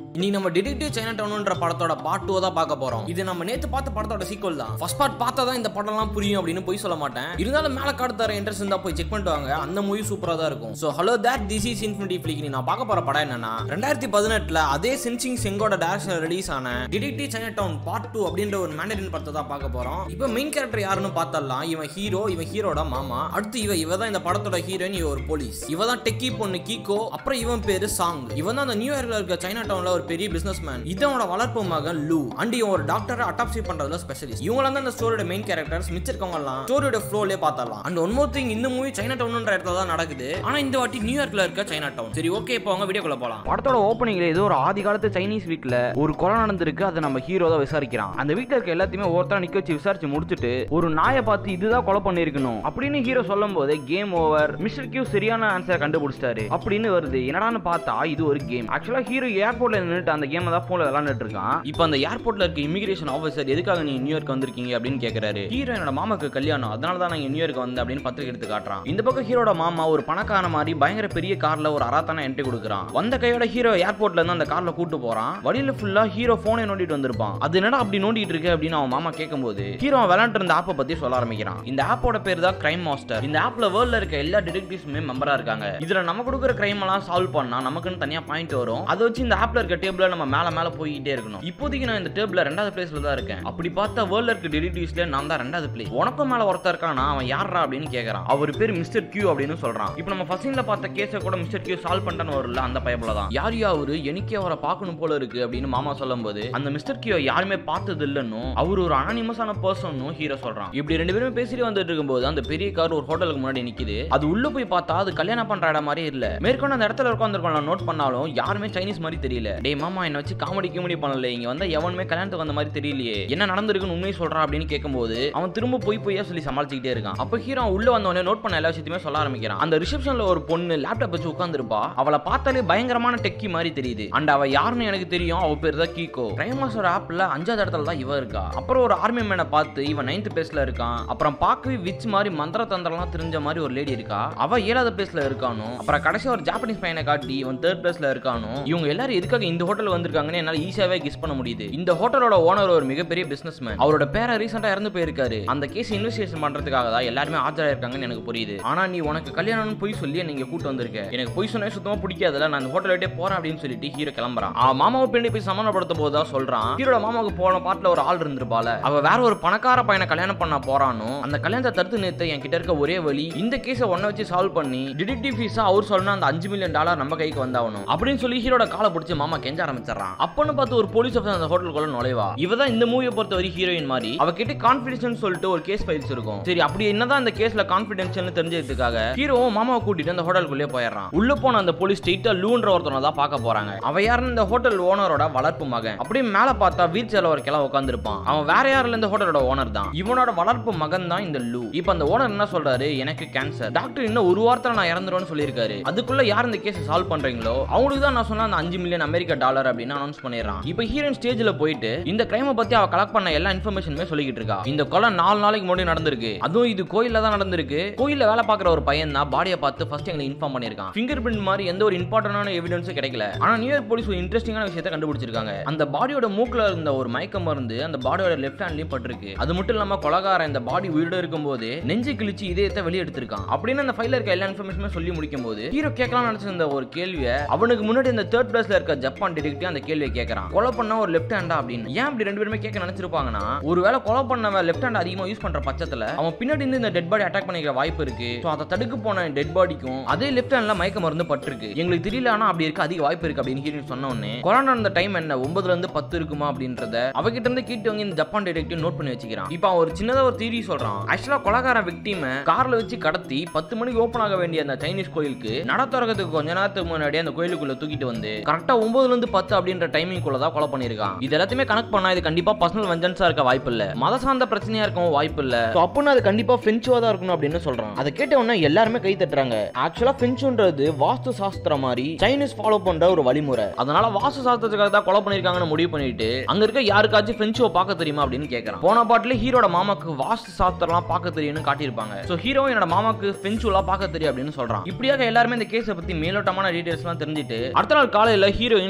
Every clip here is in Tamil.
இன்னைக்கு நம்ம டிடெக்டிவ் சைனா டவுன்ன்ற படத்தோட பார்ட் டூ தான் பார்க்க போறோம் இது நம்ம நேத்து பார்த்த படத்தோட சீக்வல் தான் ஃபர்ஸ்ட் பார்ட் பார்த்தா தான் இந்த படம்லாம் புரியும் அப்படின்னு போய் சொல்ல மாட்டேன் இருந்தாலும் மேல கார்டு தர இன்ட்ரெஸ்ட் இருந்தா போய் செக் பண்ணிட்டு வாங்க அந்த மூவி சூப்பரா தான் இருக்கும் so hello that this is infinity flick நான் பார்க்க போற படம் என்னன்னா ரெண்டாயிரத்தி பதினெட்டுல அதே சின்சிங் செங்கோட டேரக்ஷன் ரிலீஸ் ஆன detective China town part two அப்படின்ற ஒரு மேண்டரின் படத்தை தான் பார்க்க போறோம் இப்போ மெயின் கேரக்டர் யாருன்னு பார்த்தலாம் இவன் ஹீரோ இவன் ஹீரோட மாமா அடுத்து இவ இவ தான் இந்த படத்தோட ஹீரோயின் இவ ஒரு போலீஸ் இவ தான் டெக்கி பொண்ணு கீகோ அப்புறம் இவன் பேரு சாங் இவன் தான் அந்த நியூயார்க்ல இருக்க சைனா டவுன்ல ஒரு பெரிய பிசினஸ் மேன் இதனோட வளர்ப்பு மகன் லூ அண்ட் இவன் ஒரு டாக்டரை அட்டாப்சி பண்றதுல ஸ்பெஷலிஸ்ட் இவங்க தான் இந்த ஸ்டோரியோட மெயின் கேரக்டர்ஸ் மிச்சம் இருக்கவங்க எல்லாம் ஸ்டோரியோட ஃப்ளோலே பார்த்தலாம் அண்ட் ஒன் மோர் திங் இந்த மூவி சைனா டவுன்ன்ற இடத்துல தான் நடக்குது ஆனா இந்த வாட்டி நியூயார்க்ல இருக்க சைனா டவுன் சரி ஓகே இப்போ அவங்க வீடியோக்குள்ள போலாம் படத்தோட ஓப்பனிங்ல ஏதோ ஒரு ஆதி காலத்து சைனீஸ் வீட்ல ஒரு கொலை நடந்திருக்கு அதை நம்ம ஹீரோ தான் விசாரிக்கிறான் அந்த வீட்ல இருக்க எல்லாத்தையுமே ஒருத்தர நிக்க வச்சு விசாரிச்சு முடிச்சுட்டு ஒரு நாயை பார்த்து இதுதான் கொலை பண்ணிருக்கணும் அப்படின்னு ஹீரோ சொல்லும் போது கேம் ஓவர் மிஸ்டர் கியூ சரியான ஆன்சரை கண்டுபிடிச்சிட்டாரு அப்படின்னு வருது என்னடான்னு பார்த்தா இது ஒரு கேம் ஆக்சுவலா ஹீரோ ஏர்போர்ட்ல நின்னுட்டு அந்த கேம் தான் போன்ல விளையாண்டுட்டு இருக்கான் இப்போ அந்த ஏர்போர்ட்ல இருக்க இமிகிரேஷன் ஆஃபீஸர் எதுக்காக நீங்க நியூயார்க் வந்திருக்கீங்க அப்படின்னு கேக்குறாரு ஹீரோ என்னோட மாமாக்கு கல்யாணம் அதனால தான் நான் இங்க நியூயார்க் வந்தேன் அப்படின்னு பத்திரிக்கை எடுத்து காட்டுறான் இந்த பக்கம் ஹீரோட மாமா ஒரு பணக்கார மாதிரி பயங்கர பெரிய கார்ல ஒரு அராத்தான என்ட்ரி கொடுக்குறான் வந்த கையோட ஹீரோ ஏர்போர்ட்ல இருந்து அந்த கார்ல கூட்டு போறான் வழியில ஃபுல்லா ஹீரோ போனை நோண்டிட்டு வந்திருப்பான் அது என்னடா அப்படி நோண்டிட்டு இருக்கு அப்படின்னு அவன் மாமா கேட்கும்போது ஹீரோ விளையாண்டு இருந்த ஆப்பை பத்தி சொல்ல ஆரம்பிக்கிறான் இந்த ஆப்போட பேர் தான் கிரைம் மாஸ்டர் இந்த ஆப்ல வேர்ல்ட்ல இருக்க எல்லா டிடெக்டிவ்ஸுமே மெம்பரா இருக்காங்க இதுல நம்ம கொடுக்குற கிரைம் எல்லாம் சால்வ் பண்ணா நமக்குன்னு தனியா பாயிண்ட் வரும் அதை வச்சு இந்த ஆப்ல இருக்க டேபிள்ல நம்ம மேல மேல போய்கிட்டே இருக்கணும் இப்போதைக்கு நான் இந்த டேபிள்ல ரெண்டாவது பிளேஸ்ல தான் இருக்கேன் அப்படி பார்த்தா வேர்ல்ட்ல இருக்க டிடெக்டிவ்ஸ்ல நான் தான் ரெண்டாவது பிளேஸ் உனக்கும் மேல ஒருத்தர் இருக்கானா அவன் யாரா அப்படின்னு கேக்குறான் அவர் பேர் மிஸ்டர் கியூ அப்படின்னு சொல்றான் இப்போ நம்ம ஃபர்ஸ்ட் சீன்ல பார்த்த கேஸை கூட மிஸ்டர் கியூ சால்வ் பண்ணிட்டான்னு வரும்ல அந்த பயப்புல தான் யார் அவரு எனக்கே அவரை பார்க்கணும் போல இருக்கு அப்படின்னு மாமா சொல்லும்போது அந்த மிஸ்டர் கியூ யாருமே பார்த்தது இல்லைன்னு அவர் ஒரு அனானிமஸான பர்சன் ஹீரோ சொல்றான் இப்படி ரெண்டு பேரும் பேசிட்டு வந்துட்டு இருக்கும்போது அந்த பெரிய கார் ஒரு ஹோட்டலுக்கு முன்னாடி நிக்குது அது உள்ள போய் பார்த்தா அது கல்யாணம் பண்ற இடம் மாதிரி இல்ல மேற்கொண்டு அந்த இடத்துல உட்காந்துருக்கோம் நோட் பண்ணாலும் யாருமே சைனீஸ் மாதிரி தெரியல டேய் மாமா என்ன வச்சு காமெடி கிமெடி பண்ணல இங்க வந்தா எவனுமே கல்யாணத்துக்கு வந்த மாதிரி தெரியலையே என்ன நடந்திருக்குன்னு உண்மையை சொல்றான் அப்படின்னு கேட்கும்போது அவன் திரும்ப போய் பொய்யா சொல்லி சமாளிச்சுக்கிட்டே இருக்கான் அப்ப ஹீரோ உள்ள வந்தவனே நோட் பண்ண எல்லா விஷயத்தையுமே சொல்ல ஆரம்பிக்கிறான் அந்த ரிசப்ஷன்ல ஒரு பொண்ணு லேப்டாப் வச்சு உட்காந்துருப்பா அவளை பார்த்தாலே பயங்கரமான டெக்கி மாதிரி தெரியுது அண்ட் அவ யாருன்னு எனக்கு தெரியும் அவ பேர் தான் கீகோ ரைமாசோட ஆப்ல அஞ்சாவது இடத்துல தான் இவ இருக்கா அப்புறம் ஒரு ஆர்மி மேனை பார்த்து இவன் நைன்த் பிளேஸ்ல இருக்கான் அப்புறம் பார்க்கவே விச் மாதிரி மந்திர தந்திரம்லாம் தெரிஞ்ச மாதிரி ஒரு லேடி இருக்கா அவ ஏழாவது பிளேஸ்ல இருக்கானோ அப்புறம் கடைசி ஒரு ஜாப்பனீஸ் பையனை காட்டி இவன் தேர்ட் பிளேஸ்ல இருக்கானோ இவங்க எல்லாரும் எதுக்காக இந்த ஹோட்டல் வந்திருக்காங்கன்னு என்னால ஈஸியாவே கெஸ் பண்ண முடியுது இந்த ஹோட்டலோட ஓனர் ஒரு மிகப்பெரிய பிசினஸ் மேன் அவரோட பேரை ரீசெண்டா இறந்து போயிருக்காரு அந்த கேஸ் இன்வெஸ்டிகேஷன் பண்றதுக்காக தான் எல்லாருமே ஆஜராயிருக்காங்கன்னு எனக்கு புரியுது ஆனா நீ உனக்கு கல்யாணம்னு போய் சொல்லி நீங்க கூட்டு வந்திருக்க எனக்கு போய் சொன்னே சுத்தமா பிடிக்காதுல நான் இந்த ஹோட்டல் விட்டே போறேன் அப்படின்னு சொல்லிட்டு ஹீரோ கிளம்புறான் அவன் மாமாவை பின்னாடி போய் சமாளப்படுத்தும் போது தான் சொல்றான் ஹீரோட மாமாவுக்கு போன பாட்டுல ஒரு ஆள் இருந்திருப்பால அவ வேற ஒரு பணக்கார பையனை கல்யாணம் பண்ண போறானோ அந்த கல்யாணத்தை தடுத்து நிறுத்த என் கிட்ட இருக்க ஒரே வழி இந்த கேஸை ஒன்ன வச்சு சால்வ் பண்ணி டிடெக்டிவ் ஃபீஸா அவர் சொன்ன அந்த அஞ்சு மில்லியன் டாலர் நம்ம கைக்கு வந்தாகணும் அப்படின்னு சொல்லி ஹீரோட காலை பிடிச்சி மாமா கெஞ்ச ஆரம்பிச்சிடறான் அப்பன்னு பார்த்து ஒரு போலீஸ் ஆஃபீஸர் அந்த ஹோட்டலுக்குள்ள நுழைவா இவ தான் இந்த மூவியை பொறுத்த வரை ஹீரோயின் மாதிரி அவ கிட்ட கான்பிடன்ஸ் சொல்லிட்டு ஒரு கேஸ் ஃபைல்ஸ் இருக்கும் சரி அப்படி என்னதான் அந்த கேஸ்ல கான்பிடென்ஷியல் தெரிஞ்சதுக்காக ஹீரோவும் மாமாவை கூட்டிட்டு அந்த ஹோட்டலுக்குள்ளே போயிடுறான் உள்ள போன அந்த போலீஸ் ஸ்ட்ரெயிட்டா லூன்ற ஒருத்தனை தான் பார்க்க போறாங்க அவ யாருன்னு இந்த ஹோட்டல் ஓனரோட வளர்ப்பு மகன் அப்படியே மேல பார்த்தா வீல் சேர்ல ஒரு கிளை உட்காந்துருப்பான் அவன் வேற யாருல இந்த ஹோட்டலோட ஓனர் தான் இவனோட வளர்ப்பு மகன் தான் இந்த லூ இப்போ அந்த ஓனர் என்ன சொல்றாரு எனக்கு கேன்சர் டாக்டர் இன்னும் ஒரு வாரத்துல நான் இறந்துருவேன்னு சொல்லியிருக்காரு அதுக்குள்ள யார் இந்த கேஸ் சால்வ் பண்றீங்களோ அவங்களுக்கு தான் நான் சொன்ன அந்த அஞ்சு மில்லியன் அமெரிக்கா டாலர் அப்படின்னு அனௌன்ஸ் பண்ணிடுறான் இப்போ ஹீரோயின் ஸ்டேஜ்ல போயிட்டு இந்த கிரைமை பத்தி அவ கலெக்ட் பண்ண எல்லா இன்ஃபர்மேஷனுமே சொல்லிக்கிட்டு இருக்கா இந்த கொலை நாலு நாளைக்கு முன்னாடி நடந்திருக்கு அதுவும் இது கோயில்ல தான் நடந்திருக்கு கோயில்ல வேலை பார்க்குற ஒரு பையன் தான் பாடியை பார்த்து ஃபர்ஸ்ட் எங்களுக்கு இன்ஃபார்ம் பண்ணிருக்கான் ஃபிங்கர் பிரிண்ட் மாதிரி எந்த ஒரு இம்பார்ட்டன்டான எவிடன்ஸும் கிடைக்கல ஆனா நியூயார்க் போலீஸ் ஒரு இன்ட்ரெஸ்டிங்கான விஷயத்தை கண்டுபிடிச்சிருக்காங்க அந்த பாடியோட மூக்குல இருந்த ஒரு மயக்க மருந்து அந்த பாடியோட லெஃப்ட் ஹேண்ட்லயும் பட்டிருக்கு அது மட்டும் இல்லாம கொலகாரன் இந்த பாடி உயிரோட இருக்கும்போது நெஞ்சு கிழிச்சு இதயத்தை வெளியே எடுத்திருக்கான் அப்படின்னு அந்த ஃபைல இருக்க எல்லா இன்ஃபர்மேஷனுமே சொல்லி முடிக்கும் போது ஹீரோ கேட்கலாம் நினைச்சிருந்த ஒரு கேள்வியை அவனுக்கு முன்னாடி இந்த தேர்ட் பிளேஸ்ல இருக்க ஜப்பான் டிடெக்டிவ் அந்த கேள்வியை கேட்கறான் கொலை பண்ண ஒரு லெஃப்ட் ஹேண்டா அப்படின்னு ஏன் அப்படி ரெண்டு பேருமே கேட்க நினைச்சிருப்பாங்கன்னா ஒருவேளை கொலை பண்ணவன் லெஃப்ட் ஹேண்ட் அதிகமா யூஸ் பண்ற பட்சத்துல அவன் பின்னாடி இருந்து இந்த டெட் பாடி அட்டாக் பண்ணிக்கிற வாய்ப்பு இருக்கு ஸோ அதை தடுக்க போன டெட் பாடிக்கும் அதே லெஃப்ட் ஹேண்ட்ல மயக்க மருந்து பட்டிருக்கு எங்களுக்கு தெரியல ஆனா அப்படி இருக்கு அதிக வாய்ப்பு இருக்கு அப்படின்னு ஹீரோயின் சொன்ன உடனே கொலை நடந்த டைம் என்ன ஒன்பதுல இருந்து பத்து இருக்குமா அப்படின்றத அவகிட்ட இருந்து கேட்டு வாங்கி இந்த ஜப்பான் டிடெக்டிவ் நோட் பண்ணி வச்சுக்கிறான் இப்போ அவன் ஒரு சின்னதா ஒரு தீரி சொல்றான் ஆக்சுவலா கொலகாரன் விக்டிம கார்ல வச்சு கடத்தி பத்து மணிக்கு ஓப்பன் ஆக வேண்டிய அந்த சைனீஸ் கோயிலுக்கு நட திறக்கிறதுக்கு கொஞ்ச நேரத்துக்கு முன்னாடி அந்த கோயிலுக்குள்ள தூக்கிட்டு வந்து கரெக்டா ஒன்பதுல இருந்து பத்து அப்படின்ற டைமிங் குள்ள தான் கொலை பண்ணிருக்கான் இது எல்லாத்தையுமே கனெக்ட் பண்ணா இது கண்டிப்பா பர்சனல் வெஞ்சன்ஸா இருக்க வாய்ப்பு இல்ல மத சார்ந்த பிரச்சனையா இருக்கவும் வாய்ப்பு இல்ல So அப்பன்னு அது கண்டிப்பா ஃப்ரெஞ்சுவா தான் இருக்கணும் அப்படின்னு சொல்றான் அதை கேட்ட உடனே எல்லாருமே கை தட்டுறாங்க ஆக்சுவலா ஃப்ரெஞ்சுன்றது வாஸ்து சாஸ்திரம் மாதிரி சைனீஸ் ஃபாலோ பண்ற ஒரு வழிமுறை அதனால வாஸ்து சாஸ்திரத்துக்காக தான் கொலை பண்ணிருக்காங்கன்னு முடிவு பண்ணிட்டு அங்க இருக்க யாருக்காச்சும் ஃப்ரெஞ்சுவை பார்க்க தெரியுமா அப்படின்னு கேட்கறான் போன பாட்டுல ஹீரோட மாமாக்கு வாஸ்து சாஸ்திரம்லாம் பார்க்க தெரியும்னு காட்டியிருப்பாங்க ஸோ ஹீரோ என்னோட மாமாக்கு ஃப்ரெஞ்சுலாம் பார்க்க தெரியும் அப்படின்னு சொல்றான் இப்படியாக எல்லாருமே இந்த கேஸை பத்தி மேலோட்டமான டீடைல்ஸ்லாம் தெரிஞ்சுட்டு அடுத்த நாள் காலையில ஹீரோயின்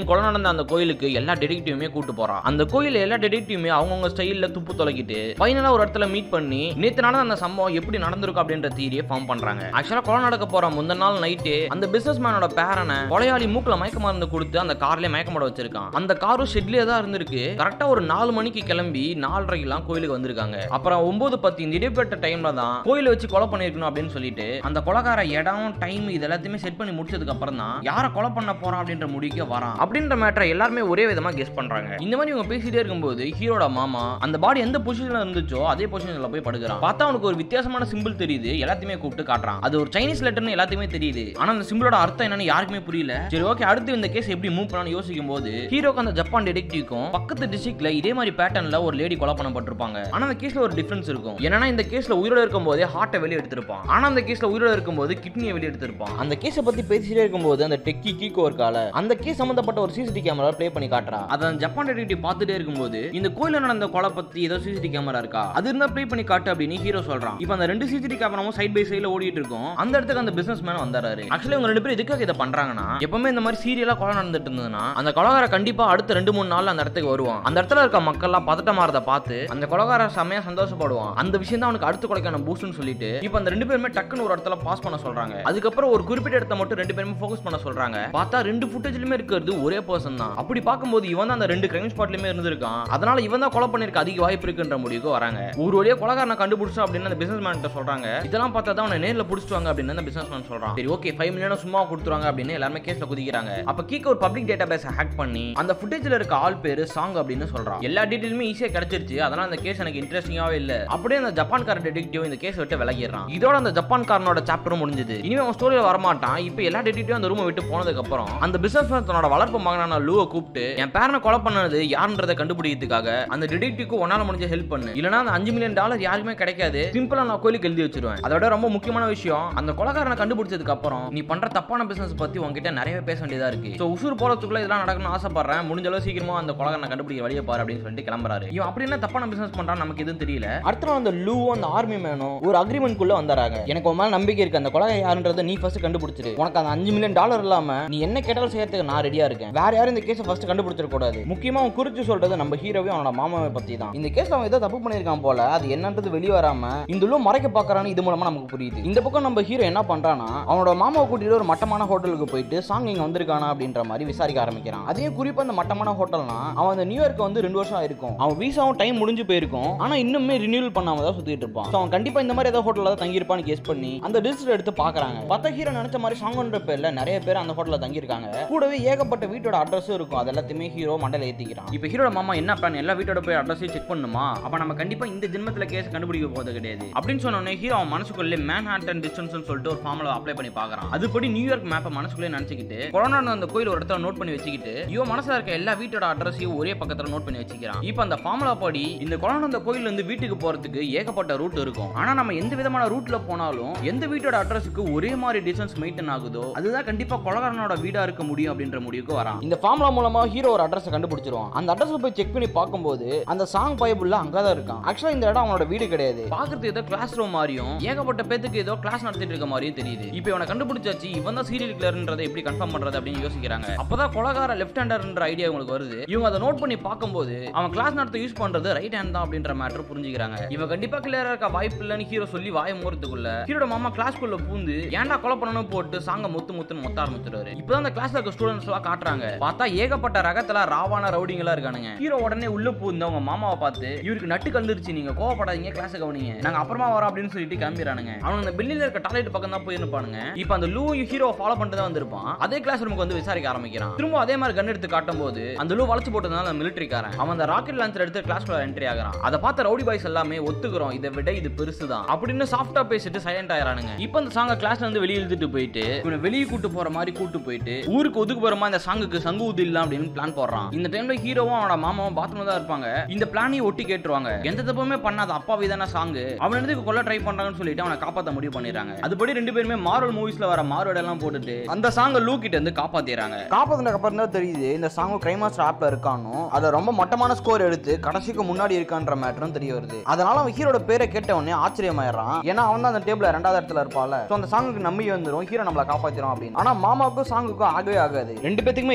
கொலை நடந்த அந்த கோயிலுக்கு எல்லா டெடெக்டிவுமே கூட்டு போறான் அந்த கோயில எல்லா டெடெக்டிவுமே அவங்கவுங்க ஸ்டைல்ல துப்பு தொலைக்கிட்டு ஃபைனலா ஒரு இடத்துல மீட் பண்ணி நேத்து நடந்த அந்த சம்பவம் எப்படி நடந்திருக்கும் அப்படின்ற தீரியை ஃபார்ம் பண்றாங்க ஆக்சுவலா கொலை நடக்க போற முந்தின நாள் நைட்டு அந்த பிசினஸ் மேனோட பேரனை கொலையாளி மூக்குல மயக்க மருந்து கொடுத்து அந்த கார்லயே மயக்க மட வச்சிருக்கான் அந்த காரும் ஷெட்லயே தான் இருந்திருக்கு கரெக்டா ஒரு நாலு மணிக்கு கிளம்பி நாலரைக்கெல்லாம் கோயிலுக்கு வந்திருக்காங்க அப்புறம் ஒன்பது பத்து இந்த இடைப்பட்ட டைம்ல தான் கோயிலை வச்சு கொலை பண்ணிருக்கணும் அப்படின்னு சொல்லிட்டு அந்த கொலைகார இடம் டைம் இது எல்லாத்தையுமே செட் பண்ணி முடிச்சதுக்கு அப்புறம் தான் யாரை கொலை பண்ண போறான் அப்படின்ற முடிக்க வரான் அப்படின்ற மேட்டரை எல்லாருமே ஒரே விதமா கெஸ் பண்றாங்க இந்த மாதிரி இவங்க பேசிட்டே இருக்கும்போது ஹீரோட மாமா அந்த பாடி எந்த பொசிஷன்ல இருந்துச்சோ அதே பொசிஷன்ல போய் படுக்கிறான் பார்த்தா அவனுக்கு ஒரு வித்தியாசமான சிம்பிள் தெரியுது எல்லாத்தையுமே கூப்பிட்டு காட்டுறான் அது ஒரு சைனீஸ் லெட்டர்னு எல்லாத்தையுமே தெரியுது ஆனா அந்த சிம்பிளோட அர்த்தம் என்னன்னு யாருக்குமே புரியல சரி ஓகே அடுத்து இந்த கேஸ் எப்படி மூவ் பண்ணலாம்னு யோசிக்கும் போது ஹீரோக்கு அந்த ஜப்பான் டிடெக்டிவ்க்கும் பக்கத்து டிஸ்ட்ரிக்ட்ல இதே மாதிரி பேட்டர்ன்ல ஒரு லேடி கொலை பண்ணப்பட்டிருப்பாங்க ஆனா அந்த கேஸ்ல ஒரு டிஃபரன்ஸ் இருக்கும் என்னன்னா இந்த கேஸ்ல உயிரோட இருக்கும் போதே ஹார்ட்டை வெளியே எடுத்திருப்பான் ஆனா அந்த கேஸ்ல உயிரோட இருக்கும்போது கிட்னியை வெளியே எடுத்திருப்பான் அந்த கேஸை பத்தி பேசிட்டே இருக்கும்போது அந்த டெக்கி கீக்கோ இருக்கால அந்த கேஸ் சம்பந்தப்பட்ட ஒரு சிசிடி கேமரா ப்ளே பண்ணி காட்டுறா அதை அந்த ஜப்பான் டிடெக்டிவ் பார்த்துட்டே இருக்கும்போது இந்த கோயில நடந்த கொலை பத்தி ஏதோ சிசிடி கேமரா இருக்கா அது இருந்தா ப்ளே பண்ணி காட்டு அப்படின்னு ஹீரோ சொல்றான் இப்போ அந்த ரெண்டு சிசிடி கேமராவும் சைட் பை சைடுல ஓடிட்டு இருக்கும் அந்த இடத்துக்கு அந்த பிசினஸ் மேன் வந்தாரு ஆக்சுவலி இவங்க ரெண்டு பேரும் எதுக்காக இதை பண்றாங்கன்னா எப்பவுமே இந்த மாதிரி சீரியலா கொலை நடந்துட்டு இருந்ததுன்னா அந்த கொலகார கண்டிப்பா அடுத்த ரெண்டு மூணு நாள்ல அந்த இடத்துக்கு வருவான் அந்த இடத்துல இருக்க மக்கள்லாம் பதட்டமாறத பார்த்து அந்த கொலகார செம்மையா சந்தோஷப்படுவான் அந்த விஷயம் தான் அவனுக்கு அடுத்த கொலைக்கான பூஸ்ட்னு சொல்லிட்டு இப்போ அந்த ரெண்டு பேருமே டக்குன்னு ஒரு இடத்துல பாஸ் பண்ண சொல்றாங்க அதுக்கப்புறம் ஒரு குறிப்பிட்ட இடத்த மட்டும் ரெண்டு பேருமே ஃபோக்கஸ் பண்ண சொல்றாங்க பார்த்தா ரெண்டு ஃபுட்டேஜ்லயுமே இருக்கிறது ஒரே பர்சன் தான் அப்படி பார்க்கும்போது இவன் தான் அந்த ரெண்டு கிரைம் ஸ்பாட்லயுமே இருந்திருக்கான் அதனால இவன் தான் கொலை பண்ணிருக்க அதிக வாய்ப்பு இருக்குன்ற முடிவுக்கு வராங்க ஒரு வழியா கொலகாரனை கண்டுபிடிச்சோம் அப்படின்னு அந்த பிசினஸ் மேன் சொல்றாங்க இதெல்லாம் பார்த்தா தான் அவனை நேர்ல பிடிச்சிட்டு அப்படின்னு அந்த பிசினஸ் மேன் சொல்றான் சரி ஓகே ஃபைவ் மில்லியன் சும்மா கொடுத்துருவாங்க அப்படின்னு எல்லாருமே கேஸ்ல குதிக்கிறாங்க அப்ப கீக்க ஒரு பப்ளிக் டேட்டா பேஸ் ஹேக் பண்ணி அந்த ஃபுட்டேஜ்ல இருக்க ஆள் பேரு சாங் அப்படின்னு சொல்றான் எல்லா டீட்டெயிலுமே ஈஸியா கிடைச்சிருச்சு அதனால அந்த கேஸ் எனக்கு இன்ட்ரெஸ்டிங்காவே இல்ல அப்படியே அந்த ஜப்பான்கார டிடெக்டிவ் இந்த கேஸ் விட்டு விலகிடுறான் இதோட அந்த ஜப்பான்காரனோட சாப்டரும் முடிஞ்சது இனிமே அவன் ஸ்டோரியில வரமாட்டான் இப்போ எல்லா டிடெக்டிவும் அந்த ரூமை விட்டு போனதுக்கு அப்புறம் அந்த பிசினஸ் தன்னோட வளர்ப்பு மகனான லூவை கூப்பிட்டு என் பேரனை கொலை பண்ணது யாருன்றதை கண்டுபிடிக்கிறதுக்காக அந்த டிடெக்டிவ்க்கு ஒன்னால முடிஞ்ச ஹெல்ப் பண்ணு இல்லனா அந்த அஞ்சு மில்லியன் டாலர் யாருக்குமே கிடைக்காது சிம்பிளா நான் கோயிலுக்கு எழுதி வச்சிருவேன் அதோட ரொம்ப முக்கியமான விஷயம் அந்த கொலகாரனை கண்டுபிடிச்சதுக்கு அப்புறம் நீ பண்ற தப்பான பிசினஸ் பத்தி உன்கிட்ட நிறைய பேச வேண்டியதா இருக்கு சோ உசூர் போறதுக்குள்ள இதெல்லாம் நடக்கணும்னு ஆசைப்படுறேன் முடிஞ்ச அளவு சீக்கிரமா அந்த கொலகாரனை கண்டுபிடிக்க வழியை பாரு அப்படின்னு சொல்லிட்டு கிளம்புறாரு இவன் அப்படி என்ன தப்பான பிசினஸ் பண்றான் நமக்கு எதுவும் தெரியல அடுத்த நாள் அந்த லூ அந்த ஆர்மி மேனும் ஒரு அக்ரிமெண்ட் குள்ள வந்தாராங்க எனக்கு உன் மேல நம்பிக்கை இருக்கு அந்த கொலகை யாருன்றதை நீ ஃபர்ஸ்ட் கண்டுபிடிச்சிரு உனக்கு அந்த அஞ்சு மில்லியன் டாலர் இல்லாம நீ என்ன கேட்டாலும் செய்யறதுக்கு நான் ரெடியா இருக்கேன் வேற யாரும் இந்த கேஸை ஃபர்ஸ்ட் கண்டுபிடிச்சிட கூடாது முக்கியமா அவன் குறிச்சு சொல்றது நம்ம ஹீரோவையும் அவனோட மாமாவை பத்தி தான் இந்த கேஸ்ல அவன் ஏதோ தப்பு பண்ணியிருக்கான் போல அது என்னன்றது வெளியே வராம இந்த லூ மறைக்க பாக்குறான்னு இது மூலமா நமக்கு புரியுது இந்த பக்கம் நம்ம ஹீரோ என்ன பண்றானா அவனோட மாமாவை கூட்டிட்டு ஒரு மட்டமான ஹோட்டலுக்கு போயிட்டு சாங் இங்க வந்திருக்கானா அப்படின்ற மாதிரி விசாரிக்க ஆரம்பிக்கிறான் அதையும் குறிப்பா அந்த மட்டமான ஹோட்டல்னா அவன் அந்த நியூயார்க்கு வந்து ரெண்டு வருஷம் ஆயிருக்கும் அவன் வீசாவும் டைம் முடிஞ்சு போயிருக்கும் ஆனா இன்னுமே ரினியூவல் பண்ணாம தான் சுத்திட்டு இருப்பான் So, அவன் கண்டிப்பா இந்த மாதிரி ஏதாவது ஹோட்டல்ல தான் தங்கியிருப்பான்னு கேஸ் பண்ணி அந்த டிஸ்ட் எடுத்து பாக்குறாங்க பத்த ஹீரோ நினைச்ச மாதிரி சாங்கன்ற பேர்ல நிறைய பேர் அந்த ஹோட்டல்ல தங்கியிருக்காங்க கூடவே ஏகப்பட்ட வீட்டோட அட்ரஸும் இருக்கும் அது எல்லாத்தையுமே ஹீரோ மண்டல ஏத்திக்கிறான் இப்போ ஹீரோட மாமா என்ன பிளான் எல்லா வீட்டோட போய் அட்ரஸையும் செக் பண்ணுமா அப்ப நம்ம கண்டிப்பா இந்த ஜென்மத்துல கேஸ் கண்டுபிடிக்க போறது கிடையாது அப்படின்னு சொன்ன உடனே ஹீரோ அவன் மனசுக்குள்ளே மேன் ஹாட்டன் டிஸ்டன்ஸ் சொல்லிட்டு ஒரு ஃபார்முலா அப்ளை பண்ணி பாக்குறான் அதுபடி நியூயார்க் மேப்பை மனசுக்குள்ளே நினைச்சுக்கிட்டு கொரோனா அந்த கோயில் ஒரு இடத்துல நோட் பண்ணி வச்சுக்கிட்டு இவன் மனசுல இருக்க எல்லா வீட்டோட அட்ரஸையும் ஒரே பக்கத்துல நோட் பண்ணி வச்சுக்கிறான் இப்போ அந்த ஃபார்முலா படி இந்த கொரோனா அந்த கோயில் இருந்து வீட்டுக்கு போறதுக்கு ஏகப்பட்ட ரூட் இருக்கும் ஆனா நம்ம எந்த விதமான ரூட்ல போனாலும் எந்த வீட்டோட அட்ரஸுக்கு ஒரே மாதிரி டிஸ்டன்ஸ் மெயின்டைன் ஆகுதோ அதுதான் கண்டிப்பா கொலகாரனோட வீடா இருக்க முடியும் அப்படின்ற முடிவுக்கு வரான் இந்த ஃபார்முலா மூலமா ஹீரோ ஒரு அட்ரஸ் கண்டுபிடிச்சிருவான் அந்த அட்ரஸ் போய் செக் பண்ணி பார்க்கும்போது அந்த சாங் பைபிள்ல அங்கதான் இருக்கான் ஆக்சுவலா இந்த இடம் அவனோட வீடு கிடையாது பாக்குறதுக்கு ஏதோ கிளாஸ் ரூம் மாதிரியும் ஏகப்பட்ட பேத்துக்கு ஏதோ கிளாஸ் நடத்திட்டு இருக்க மாதிரியும் தெரியுது இப்போ இவனை கண்டுபிடிச்சாச்சு இவன் தான் சீரியல் கிளர்ன்றதை எப்படி கன்ஃபார்ம் பண்றது அப்படின்னு யோசிக்கிறாங்க அப்பதான் கொலகார லெஃப்ட் ஹேண்டர்ன்ற ஐடியா உங்களுக்கு வருது இவங்க அதை நோட் பண்ணி பார்க்கும்போது அவன் கிளாஸ் நடத்த யூஸ் பண்றது ரைட் ஹேண்ட் தான் அப்படின்ற மேட்டர் புரிஞ்சுக்கிறாங்க இவன் கண்டிப்பா கிளியரா இருக்க வாய்ப்பு இல்லைன்னு ஹீரோ சொல்லி வாய மூறதுக்குள்ள ஹீரோட மாமா கிளாஸ்க்குள்ள பூந்து ஏன்டா கொலை பண்ணணும் போட்டு சாங்க முத்து முத்துன்னு மொத்த ஆரம்பிச்சிருவாரு இப்பதான் அந்த கிளாஸ்ல இருக்க ஸ்டூடெண்ட்ஸ் எல்லாம் காட்டுறாங்க பார்த்தா ஏகப்பட்ட ரகத்துல ராவான ரவுடிங்களா இருக்கானுங்க ஹீரோ உடனே உள்ள பூந்து அவங்க மாமாவை பார்த்து இவருக்கு நட்டு கந்துருச்சு நீங்க கோவப்படாதீங்க கிளாஸ் கவனிங்க நாங்க அப்புறமா வரோம் அப்படின்னு சொல்லிட்டு கிளம்பிடுறானுங்க அவனுங்க அந்த பில்லில இருக்க டாய்லெட் பக்கம் தான் போய் இருப்பானுங்க இப்போ அந்த லூ ஹீரோ ஃபாலோ பண்ணிட்டு தான் வந்திருப்பான் அதே கிளாஸ் ரூமுக்கு வந்து விசாரிக்க ஆரம்பிக்கிறான் திரும்ப அதே மாதிரி கன் எடுத்து காட்டும் போது அந்த லூ வளைச்சு போட்டதுனால மிலிட்டரிக்காரன் அவன் அந்த ராக்கெட் லான்ச்சர் எடுத்து கிளாஸ்க்குள்ள என்ட்ரி ஆகிறான் அதை பார்த்த ரவுடி பாய்ஸ் எல்லாமே ஒத்துக்கிறோம் இதை விட இது பெருசுதான் அப்படின்னு சாஃப்டா பேசிட்டு சைலண்ட் ஆயிரானுங்க இப்போ அந்த சாங்க கிளாஸ்ல இருந்து வெளியே இழுத்துட்டு போயிட்டு இவனை வெளியே கூட்டு போற மாதிரி கூட்டு போயிட்டு ஊருக்கு ஒதுக்கு போற மாதிரி இந்த சாங்குக்கு சங்கு ஊது இல்ல அப்படின்னு பிளான் போடுறான் இந்த டைம்ல ஹீரோவும் அவனோட மாமாவும் பாத்ரூம் தான் இருப்பாங்க இந்த பிளானையும் ஒட்டி கேட்டுருவாங்க எந்த தப்புமே பண்ணாத அப்பாவி தானே சாங்கு அவன் எதுக்கு கொல்ல ட்ரை பண்றாங்கன்னு சொல்லிட்டு அவனை காப்பாத்த முடிவு பண்ணிடுறாங்க அதுபடி ரெண்டு பேருமே மார்வல் மூவிஸ்ல வர மார்வல் எல்லாம் போட்டுட்டு அந்த சாங்க லூ கிட்ட இருந்து காப்பாத்திடுறாங்க காப்பாத்தினதுக்கு அப்புறம் தான் தெரியுது இந்த சாங் கிரைமாஸ்டர் ஆப்ல இருக்கானோ அதுல ரொம்ப மட்டமான ஸ்கோர் எடுத்து கடைசிக்கு முன்னாடி இருக்கான்ற மேட்டரும் தெரிய வருது அதனால அவன் ஹீரோட பேரை கேட்ட உடனே ஆச்சரியமாயிடுறான் ஏன்னா அவன் தான் அந்த டேபிள்ல ரெண்டாவது இடத்துல இருப்பால சோ அந்த சாங்குக்கு நம்பி வந்துரும் ஹீரோ நம்மள காப்பாத்திரும் அப்படின்னு ஆனா மாமாவுக்கும் சாங்குக்கும் ஆகவே ஆகாது ரெண்டு பேத்துக்குமே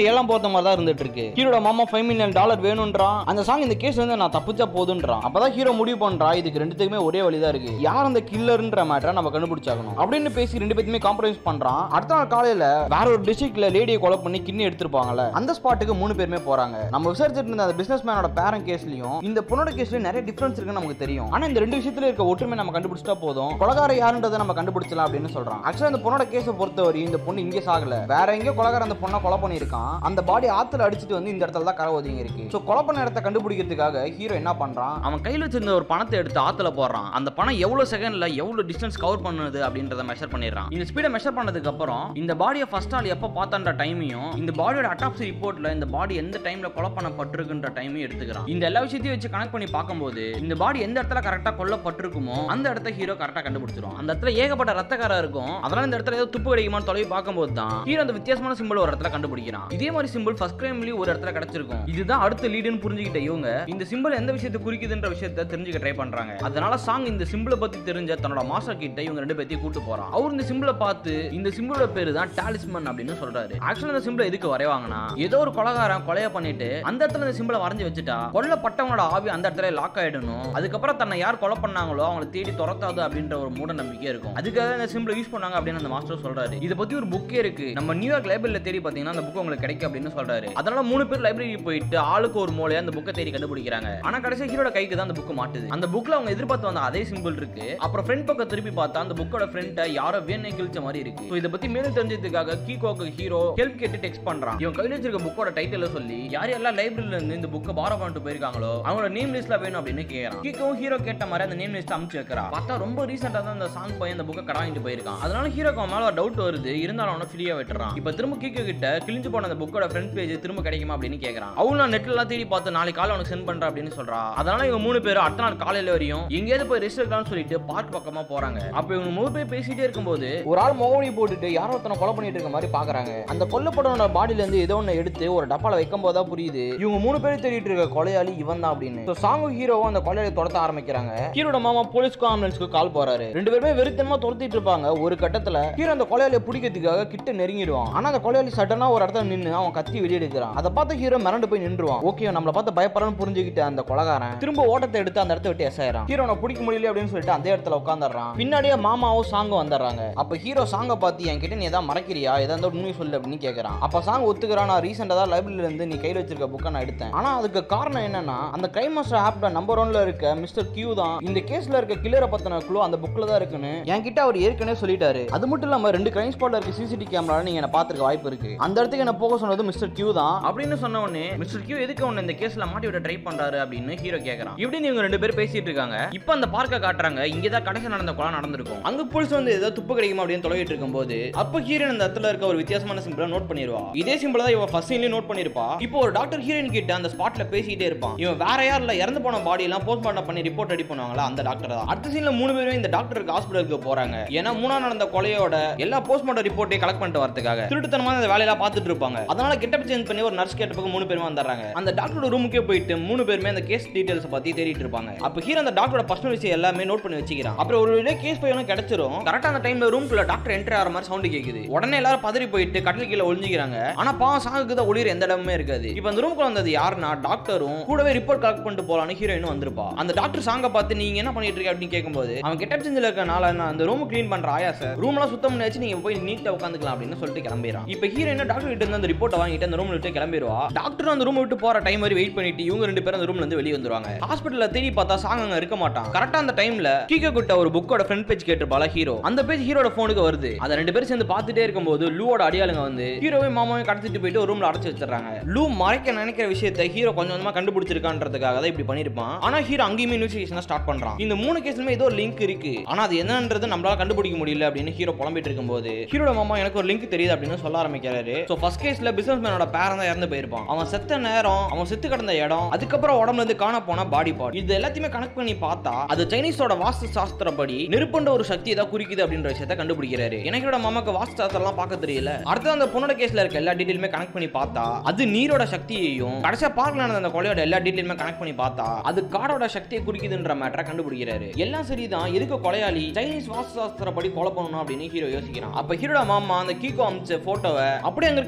ஏழாம் போத்த மாதிரி தான் இருந்துட்டு இருக்கு ஹீரோட மாமா ஃபைவ் மில்லியன் டாலர் வேணும்ன்றான் அந்த சாங் இந்த கேஸ் வந்து நான் தப்பிச்சா போதுன்றான் அப்பதான் ஹீரோ முடிவு பண்றா இதுக்கு ரெண்டுத்துக்குமே ஒரே வழி தான் இருக்கு யார் அந்த கில்லர்ன்ற மேட்டரை நம்ம கண்டுபிடிச்சாகணும் அப்படின்னு பேசி ரெண்டு பேத்துமே காம்ப்ரமைஸ் பண்றான் அடுத்த நாள் காலையில வேற ஒரு டிஸ்ட்ரிக்ட்ல லேடியை கொலை பண்ணி கிண்ணி எடுத்திருப்பாங்கல்ல அந்த ஸ்பாட்டுக்கு மூணு பேருமே போறாங்க நம்ம விசாரிச்சுட்டு இருந்த அந்த பிசினஸ் மேனோட பேரன் கேஸ்லயும் இந்த பொண்ணோட கேஸ்லயும் நிறைய டிஃபரன்ஸ் இருக்குன்னு நமக்கு தெரியும் ஆனா இந்த ரெண்டு விஷயத்துல இருக்க ஒற்றுமை நம்ம கண்டுபிடிச்சிட்டா போதும் கொலகார யாருன்றதை நம்ம கண்டுபிடிச்சலாம் அப்படின்னு சொல்றான் ஆக்சுவலா இந்த பொண்ணோட கேஸை பொறுத்தவரை இந்த பொண்ணு இங்கே சாகல வேற எங்கேயோ கொலகார அந்த பொண்ணை கொலை பண்ணியிருக்கான் அந்த பாடி ஆத்துல அடிச்சிட்டு வந்து இந்த இடத்துல தான் கரை ஒதுங்கி இருக்கு ஸோ கொலை பண்ண இடத்த கண்டுபிடிக்கிறதுக்காக ஹீரோ என்ன பண்றான் அவன் கையில் வச்சிருந்த ஒரு பணத்தை எடுத்து ஆத்துல போடுறான் அந்த பணம் எவ்வளவு செகண்ட்ல எவ்வளவு டிஸ்டன்ஸ் கவர் பண்ணுது அப்படின்றத மெஷர் பண்ணிடுறான் இந்த ஸ்பீடை மெஷர் பண்ணதுக்கு அப்புறம் இந்த பாடியை ஃபர்ஸ்ட் ஆள் எப்போ பார்த்தான்ற டைமையும் இந்த பாடியோட அட்டாப்சி ரிப்போர்ட்ல இந்த பாடி எந்த டைம்ல கொலை பண்ணப்பட்டிருக்குன்ற டைமையும் எடுத்துக்கிறான் இந்த எல்லா விஷயத்தையும் வச்சு கனெக்ட் பண்ணி பார்க்கும்போது இந்த பாடி எந்த இடத்துல கரெக்டா கொல்லப்பட்டிருக்குமோ அந்த இடத்த ஹீரோ கரெக்டா கண்டுபிடிச்சிரும் அந்த இடத்துல ஏகப்பட்ட ரத்தக்காரா இருக்கும் அதனால இந்த இடத்துல ஏதோ துப்பு கிடைக்குமான்னு தொலைவி பார்க்கும்போது தான் ஹீரோ அந்த வித்தியாசமான சிம்பிள் ஒரு இடத்துல கண்டுபிடிக்கிறான் இதே மாதிரி சிம்பிள் ஃபர்ஸ்ட் கிரைம்லயும் ஒரு இடத்துல கிடைச்சிருக்கும் இதுதான் அடுத்த லீடுன்னு புரிஞ்சுக்கிட்ட இவங்க இந்த சிம்பிள் எந்த விஷயத்தை குறிக்குதுன்ற விஷயத்தை தெரிஞ்சுக்க ட்ரை பண்றாங்க அதனால சாங் இந்த சிம்பிளை பத்தி தெரிஞ்ச தன்னோட மாஸ்டர் கிட்ட இவங்க ரெண்டு பேத்தையும் கூட்டு போறான் அவர் இந்த சிம்பிளை பார்த்து இந்த சிம்பிளோட பேரு தான் டாலிஸ்மன் அப்படின்னு சொல்றாரு ஆக்சுவலா இந்த சிம்பிளை எதுக்கு வரைவாங்கன்னா ஏதோ ஒரு கொலகாரன் கொலைய பண்ணிட்டு அந்த இடத்துல இந்த சிம்பிளை வரைஞ்சு வச்சுட்டா கொல்லப்பட்டவனோட ஆவி அந்த இடத்துல லாக் ஆயிடணும் அதுக்கப்புறம் தன்னை யார் கொலை பண்ணாங்களோ அவங்களை தேடி துரத்தாது அப்படின்ற ஒரு மூட நம்பிக்கை இருக்கும் அதுக்காக இந்த சிம்பிளை யூஸ் பண்ணாங்க அப்படின்னு அந்த மாஸ்டர் சொல்றாரு இதை பத்தி ஒரு புக்கே இருக்கு நம்ம நியூயார்க் லைப்ரரியில தேடி பாத்தீங்கன்னா அந்த புக் உங்களுக்கு கிடைக்கும் அப்படின்னு சொல்றாரு அதனால மூணு பேர் லைப்ரரி போயிட்டு ஆளுக்கு ஒரு மூலையா அந்த புக்கை தேடி கண்டுபிடிக்கிறாங்க ஆனா கடைசி ஹீரோட கைக்கு தான் அந்த புக் மாட்டுது அந்த புக்ல அவங்க எதிர்பார்த்து வந்த அதே சிம்பிள் இருக்கு அப்புறம் ஃப்ரெண்ட் பக்கம் திருப்பி பார்த்தா அந்த புக்கோட ஃப்ரெண்ட்டை யாரோ வேணே கிழிச்ச மாதிரி இருக்கு So இதை பத்தி மேலும் தெரிஞ்சதுக்காக கீகோக்கு ஹீரோ ஹெல்ப் கேட்டு டெக்ஸ்ட் பண்றான் இவன் கையில வச்சிருக்க புக்கோட டைட்டில சொல்லி யார் யாரெல்லாம் லைப்ரரியில இருந்து இந்த புக்கை பாரோ பண்ணிட்டு போயிருக்காங்களோ அவங்களோட நேம் லிஸ்ட்ல வேணும் அப்படின்னு கேக்குறான் கீகவும் ஹீரோ கேட்ட மாதிரி அந்த நேம் லிஸ்ட் அமுச்சு வைக்கிறா பார்த்தா ரொம்ப ரீசெண்டா தான் அந்த சாங் போய் அந்த புக்கை கடாங்கிட்டு போயிருக்கான் அதனால ஹீரோக்கு அவன் மேல ஒரு டவுட் வருது இருந்தாலும் அவனை ஃப்ரீயா விட்டுறான் இப்ப திரும்ப கீக்கோ கிட்ட கிழிஞ்சு போன அந்த புக்கோட ஃப்ரண்ட் பேஜ் திரும்ப கிடைக்குமா அப்படின்னு கேக்குறான் அவன் நான் நெட்ல எல்லாம் தேடி பார்த்து நாளைக்கு காலை உனக்கு சென்ட் பண்றேன் அப்படின்னு சொல்றா அதனால இவங்க மூணு பேரும் அடுத்த நாள் காலையில வரையும் எங்கேயாவது போய் ரெஸ்ட் எடுக்கலாம்னு சொல்லிட்டு பார்க் பக்கமா போறாங்க அப்ப இவங்க மூணு பேர் பேசிட்டே இருக்கும்போது ஒரு ஆள் மோகனி போட்டுட்டு யாரோ ஒருத்தனை கொலை பண்ணிட்டு இருக்க மாதிரி பாக்குறாங்க அந்த கொல்லப்பட்டவனோட பாடியில இருந்து ஏதோ ஒண்ணு எடுத்து ஒரு டப்பால வைக்கும் போதா புரியுது இவங்க மூணு பேரும் தேடிட்டு இருக்க கொலையாளி இவன் தான் அப்படின்னு சாங்கும் ஹீரோவும் அந்த கொலையாளி துரத்த ஆரம்பிக்கிறாங்க ஹீரோட மாமா போலீஸ்க்கும் ஆம்புலன்ஸ்க்கு கால் போறாரு ரெண்டு பேருமே வெறித்தனமா துரத்திட்டு இருப்பாங்க ஒரு கட்டத்துல ஹீரோ அந்த கொலையாளியை பிடிக்கிறதுக்காக கிட்ட நெருங்கிடுவான் ஆனா அந்த கொலையாளி சட்டனா ஒரு இடத்துல நின்னு அவன் கத்தி வெளியே எடுக்கிறான் அதை பார்த்து ஹீரோ மிரண்டு போய் நின்றுவான் ஓகே நம்மள பார்த்து பயப்படுறான்னு புரிஞ்சுக்கிட்டு அந்த கொலகாரன் திரும்ப ஓட்டத்தை எடுத்து அந்த இடத்த விட்டு எசாயிரான் ஹீரோனை பிடிக்க முடியல அப்படின்னு சொல்லிட்டு அந்த இடத்துல உட்காந்துறான் பின்னாடியே மாமாவும் சாங்கும் வந்துடுறாங்க அப்ப ஹீரோ சாங்கை பார்த்து என்கிட்ட நீ ஏதாவது மறைக்கிறியா ஏதாவது உண்மை சொல்லு அப்படின்னு கேட்கறான் அப்ப சாங் ஒத்துக்கிறான் நான் ரீசெண்டா தான் லைப்ரரியில இருந்து நீ கையில் வச்சிருக்க புக்கை நான் எடுத்தேன் ஆனா அதுக்கு காரணம் என்னன்னா அந்த கிரைம் மாஸ்டர் ஆப்ல நம்பர் ஒன்ல இருக்க மிஸ்டர் கியூ தான் இந்த கேஸ்ல இருக்க கில்லரை பத்தின க்ளூ அந்த புக்ல தான் இருக்குன்னு என்கிட்ட அவர் ஏற்கனவே சொல்லிட்டாரு அது மட்டும் இல்லாம ரெண்டு கிரைம் ஸ்பாட்ல இருக்க சிசிடிவி கேமரா நீங்க என்ன பாத்துருக்க வாய்ப்பு இருக்கு அந்த இடத்துக்கு என்ன போக சொன்னது மிஸ்டர் கியூ தான் அப்படின்னு சொன்ன உடனே மிஸ்டர் கியூ எதுக்கு உன்னை இந்த கேஸ்ல மாட்டி விட ட்ரை பண்றாரு அப்படின்னு ஹீரோ கேக்குறான் இப்படின்னு இவங்க ரெண்டு பேரும் பேசிட்டு இருக்காங்க இப்போ அந்த பார்க்க காட்டுறாங்க இங்க தான் கடைசி நடந்த கொலை நடந்திருக்கும் அங்க போலீஸ் வந்து ஏதோ துப்பு கிடைக்குமா அப்படின்னு தொலைவிட்டு இருக்கும்போது அப்ப ஹீரோயின் அந்த இடத்துல இருக்க ஒரு வித்தியாசமான சிம்பிளை நோட் பண்ணிடுவா இதே சிம்பிளை தான் இவன் ஃபர்ஸ்ட் சீன்லயே நோட் பண்ணிருப்பா இப்போ ஒரு டாக்டர் ஹீரோயின் கிட்ட அந்த ஸ்பாட்ல பேசிட்டே இருப்பான் இவன் வேற யாரில் இறந்து போன பாடி எல்லாம் போஸ்ட்மார்ட்டம் பண்ணி ரிப்போர்ட் ரெடி பண்ணுவாங்களா அந்த டாக்டர் தான் அடுத்த சீன்ல மூணு பேரும் இந்த டாக்டருக்கு ஹாஸ்பிட்டலுக்கு போறாங்க ஏன்னா மூணா நடந்த கொலையோட எல்லா போஸ்ட்மார்ட்டம் ரிப்போர்ட்டையும் கலெக்ட் பண்ணிட்டு வரதுக்காக திருட்டுத்தனமான அந்த வேலையெல்லாம் பார்த்துட்டு இருப்பாங்க அதனால கெட்டப் சேஞ்ச் பண்ணி ஒரு நர்ஸ் கேட்ட பக்கம் மூணு பேரும் வந்துடுறாங்க அந்த டாக்டரோட ரூமுக்கே போயிட்டு மூணு பேருமே அந்த கேஸ் டீடைல்ஸ் பத்தி தேடிட்டு இருப்பாங்க அப்ப ஹீரோ அந்த டாக்டரோட பர்சனல் விஷயம் எல்லாமே நோட் பண்ணி வச்சுக்கிறான் அப்புறம் ஒரு வழியா கேஸ் பையனும் கிடைச்சிரும் கரெக்டா அந்த டைம்ல ரூம்குள்ள டாக்டர் என்டர் ஆகிற மாதிரி சவுண்ட் கேக்குது உடனே எல்லாரும் பதறி போயிட்டு கட்டில் கீழே ஒளிஞ்சிக்கிறாங்க ஆனா பாவம் சாகுக்கு தான் ஒளிர எந்த இடமுமே இருக்காது இப்போ அந்த ரூம்குள்ள வந்தது யாருன்னா டாக்டரும் கூடவே ரிப்போர்ட் கலெக்ட் பண்ணிட்டு போலான்னு ஹீரோயினும் வந்திருப்பா அந்த டாக்டர் சாங்க பார்த்து நீங்க என்ன பண்ணிட்டு இருக்க அப்படின்னு கேட்கும்போது அவன் கெட்டப் செஞ்சில் இருக்கனால நான் அந்த ரூம் க்ளீன் பண்ற ஆயா சார் ரூம் எல்லாம் சுத்தம் பண்ணி வச்சு நீங்க போய் நீட்டா உட்காந்துக்கலாம் அப்படின்னு சொல்லிட்டு கிளம்பிடுறான் இப்போ ஹீரோயின் டாக்டர் கிட்ட இருந்து அந்த ரிப்போர்ட்டை வாங்கிட்டு அந்த ரூம்ல விட்டு கிளம்பிடுவா டாக்டர் அந்த ரூம் விட்டு போற டைம் வரை வெயிட் பண்ணிட்டு இவங்க ரெண்டு பேரும் அந்த ரூம்ல இருந்து வெளியே வந்துருவாங்க ஹாஸ்பிட்டல்ல தேடி பார்த்தா சாங் அங்க இருக்க மாட்டான் கரெக்டா அந்த டைம்ல கீக குட்ட ஒரு புக்கோட ஃப்ரண்ட் பேஜ் கேட்டிருப்பால ஹீரோ அந்த பேஜ் ஹீரோட போனுக்கு வருது அதை ரெண்டு பேரும் சேர்ந்து பார்த்துட்டே இருக்கும்போது லூவோட அடியாளுங்க வந்து ஹீரோவை மாமாவையும் கடத்திட்டு போயிட்டு ஒரு ரூம்ல அடைச்சு வச்சிடறாங்க லூ மறைக்க நினைக்கிற விஷயத்தை ஹீரோ கொஞ்சம் கொஞ்சமா கண்டுபிடிச்சிருக்கான்றதுக்காக தான் இப்படி பண்ணிருப்பான் ஆனா ஹீரோ அங்கேயுமே இன்வெஸ்டிகேஷன் ஸ்டார்ட் பண்றான் இந்த மூணு கேஸ்லுமே ஏதோ லிங்க் இருக்கு ஆனா அது என்னன்றது நம்மளால கண்டுபிடிக்க முடியல அப்படின்னு ஹீரோ புலம்பிட்டு இருக்கும்போது ஹீரோட மாமா எனக்கு ஒரு லிங்க் தெரியுது அப்படின்னு சொல்ல ஆரம்பிக்கிறாரு சோ ஃபர்ஸ்ட் கேஸ்ல பிசினஸ் மேனோட பேரன் தான் இறந்து போயிருப்பான் அவன் செத்த நேரம் அவன் செத்து கிடந்த இடம் அதுக்கப்புறம் உடம்புல இருந்து காண போன பாடி பார்ட் இது எல்லாத்தையுமே கனெக்ட் பண்ணி பார்த்தா அது சைனீஸோட வாஸ்து சாஸ்திரப்படி நெருப்புன்ற ஒரு சக்தி தான் குறிக்குது அப்படின்ற விஷயத்தை கண்டுபிடிக்கிறாரு எனக்கு என்னோட மாமாக்கு வாஸ்து சாஸ்திரம்லாம் பார்க்க தெரியல அடுத்து அந்த பொண்ணோட கேஸ்ல இருக்க எல்லா டீடைலுமே கனெக்ட் பண்ணி பார்த்தா அது நீரோட சக்தியையும் கடைசியா பார்க்கல நடந்த அந்த கொலையோட எல்லா டீடைலுமே கனெக்ட் பண்ணி பார்த்தா அது காடோட சக்தியை குறிக்குதுன்ற மேட்டரை கண்டுபிடிக்கிறாரு எல்லாம் சரிதான் எதுக்கு கொலையாளி சைனீஸ் வாஸ்து சாஸ்திரப்படி கொலை பண்ணணும் அப்படின்னு ஹீரோ யோசிக்கிறான் அப்ப ஹீரோட மாமா அந்த கீகோ அமிச்ச போட்டோவை அப்படியே அங்க இருக்க ஒரு சவுத்துல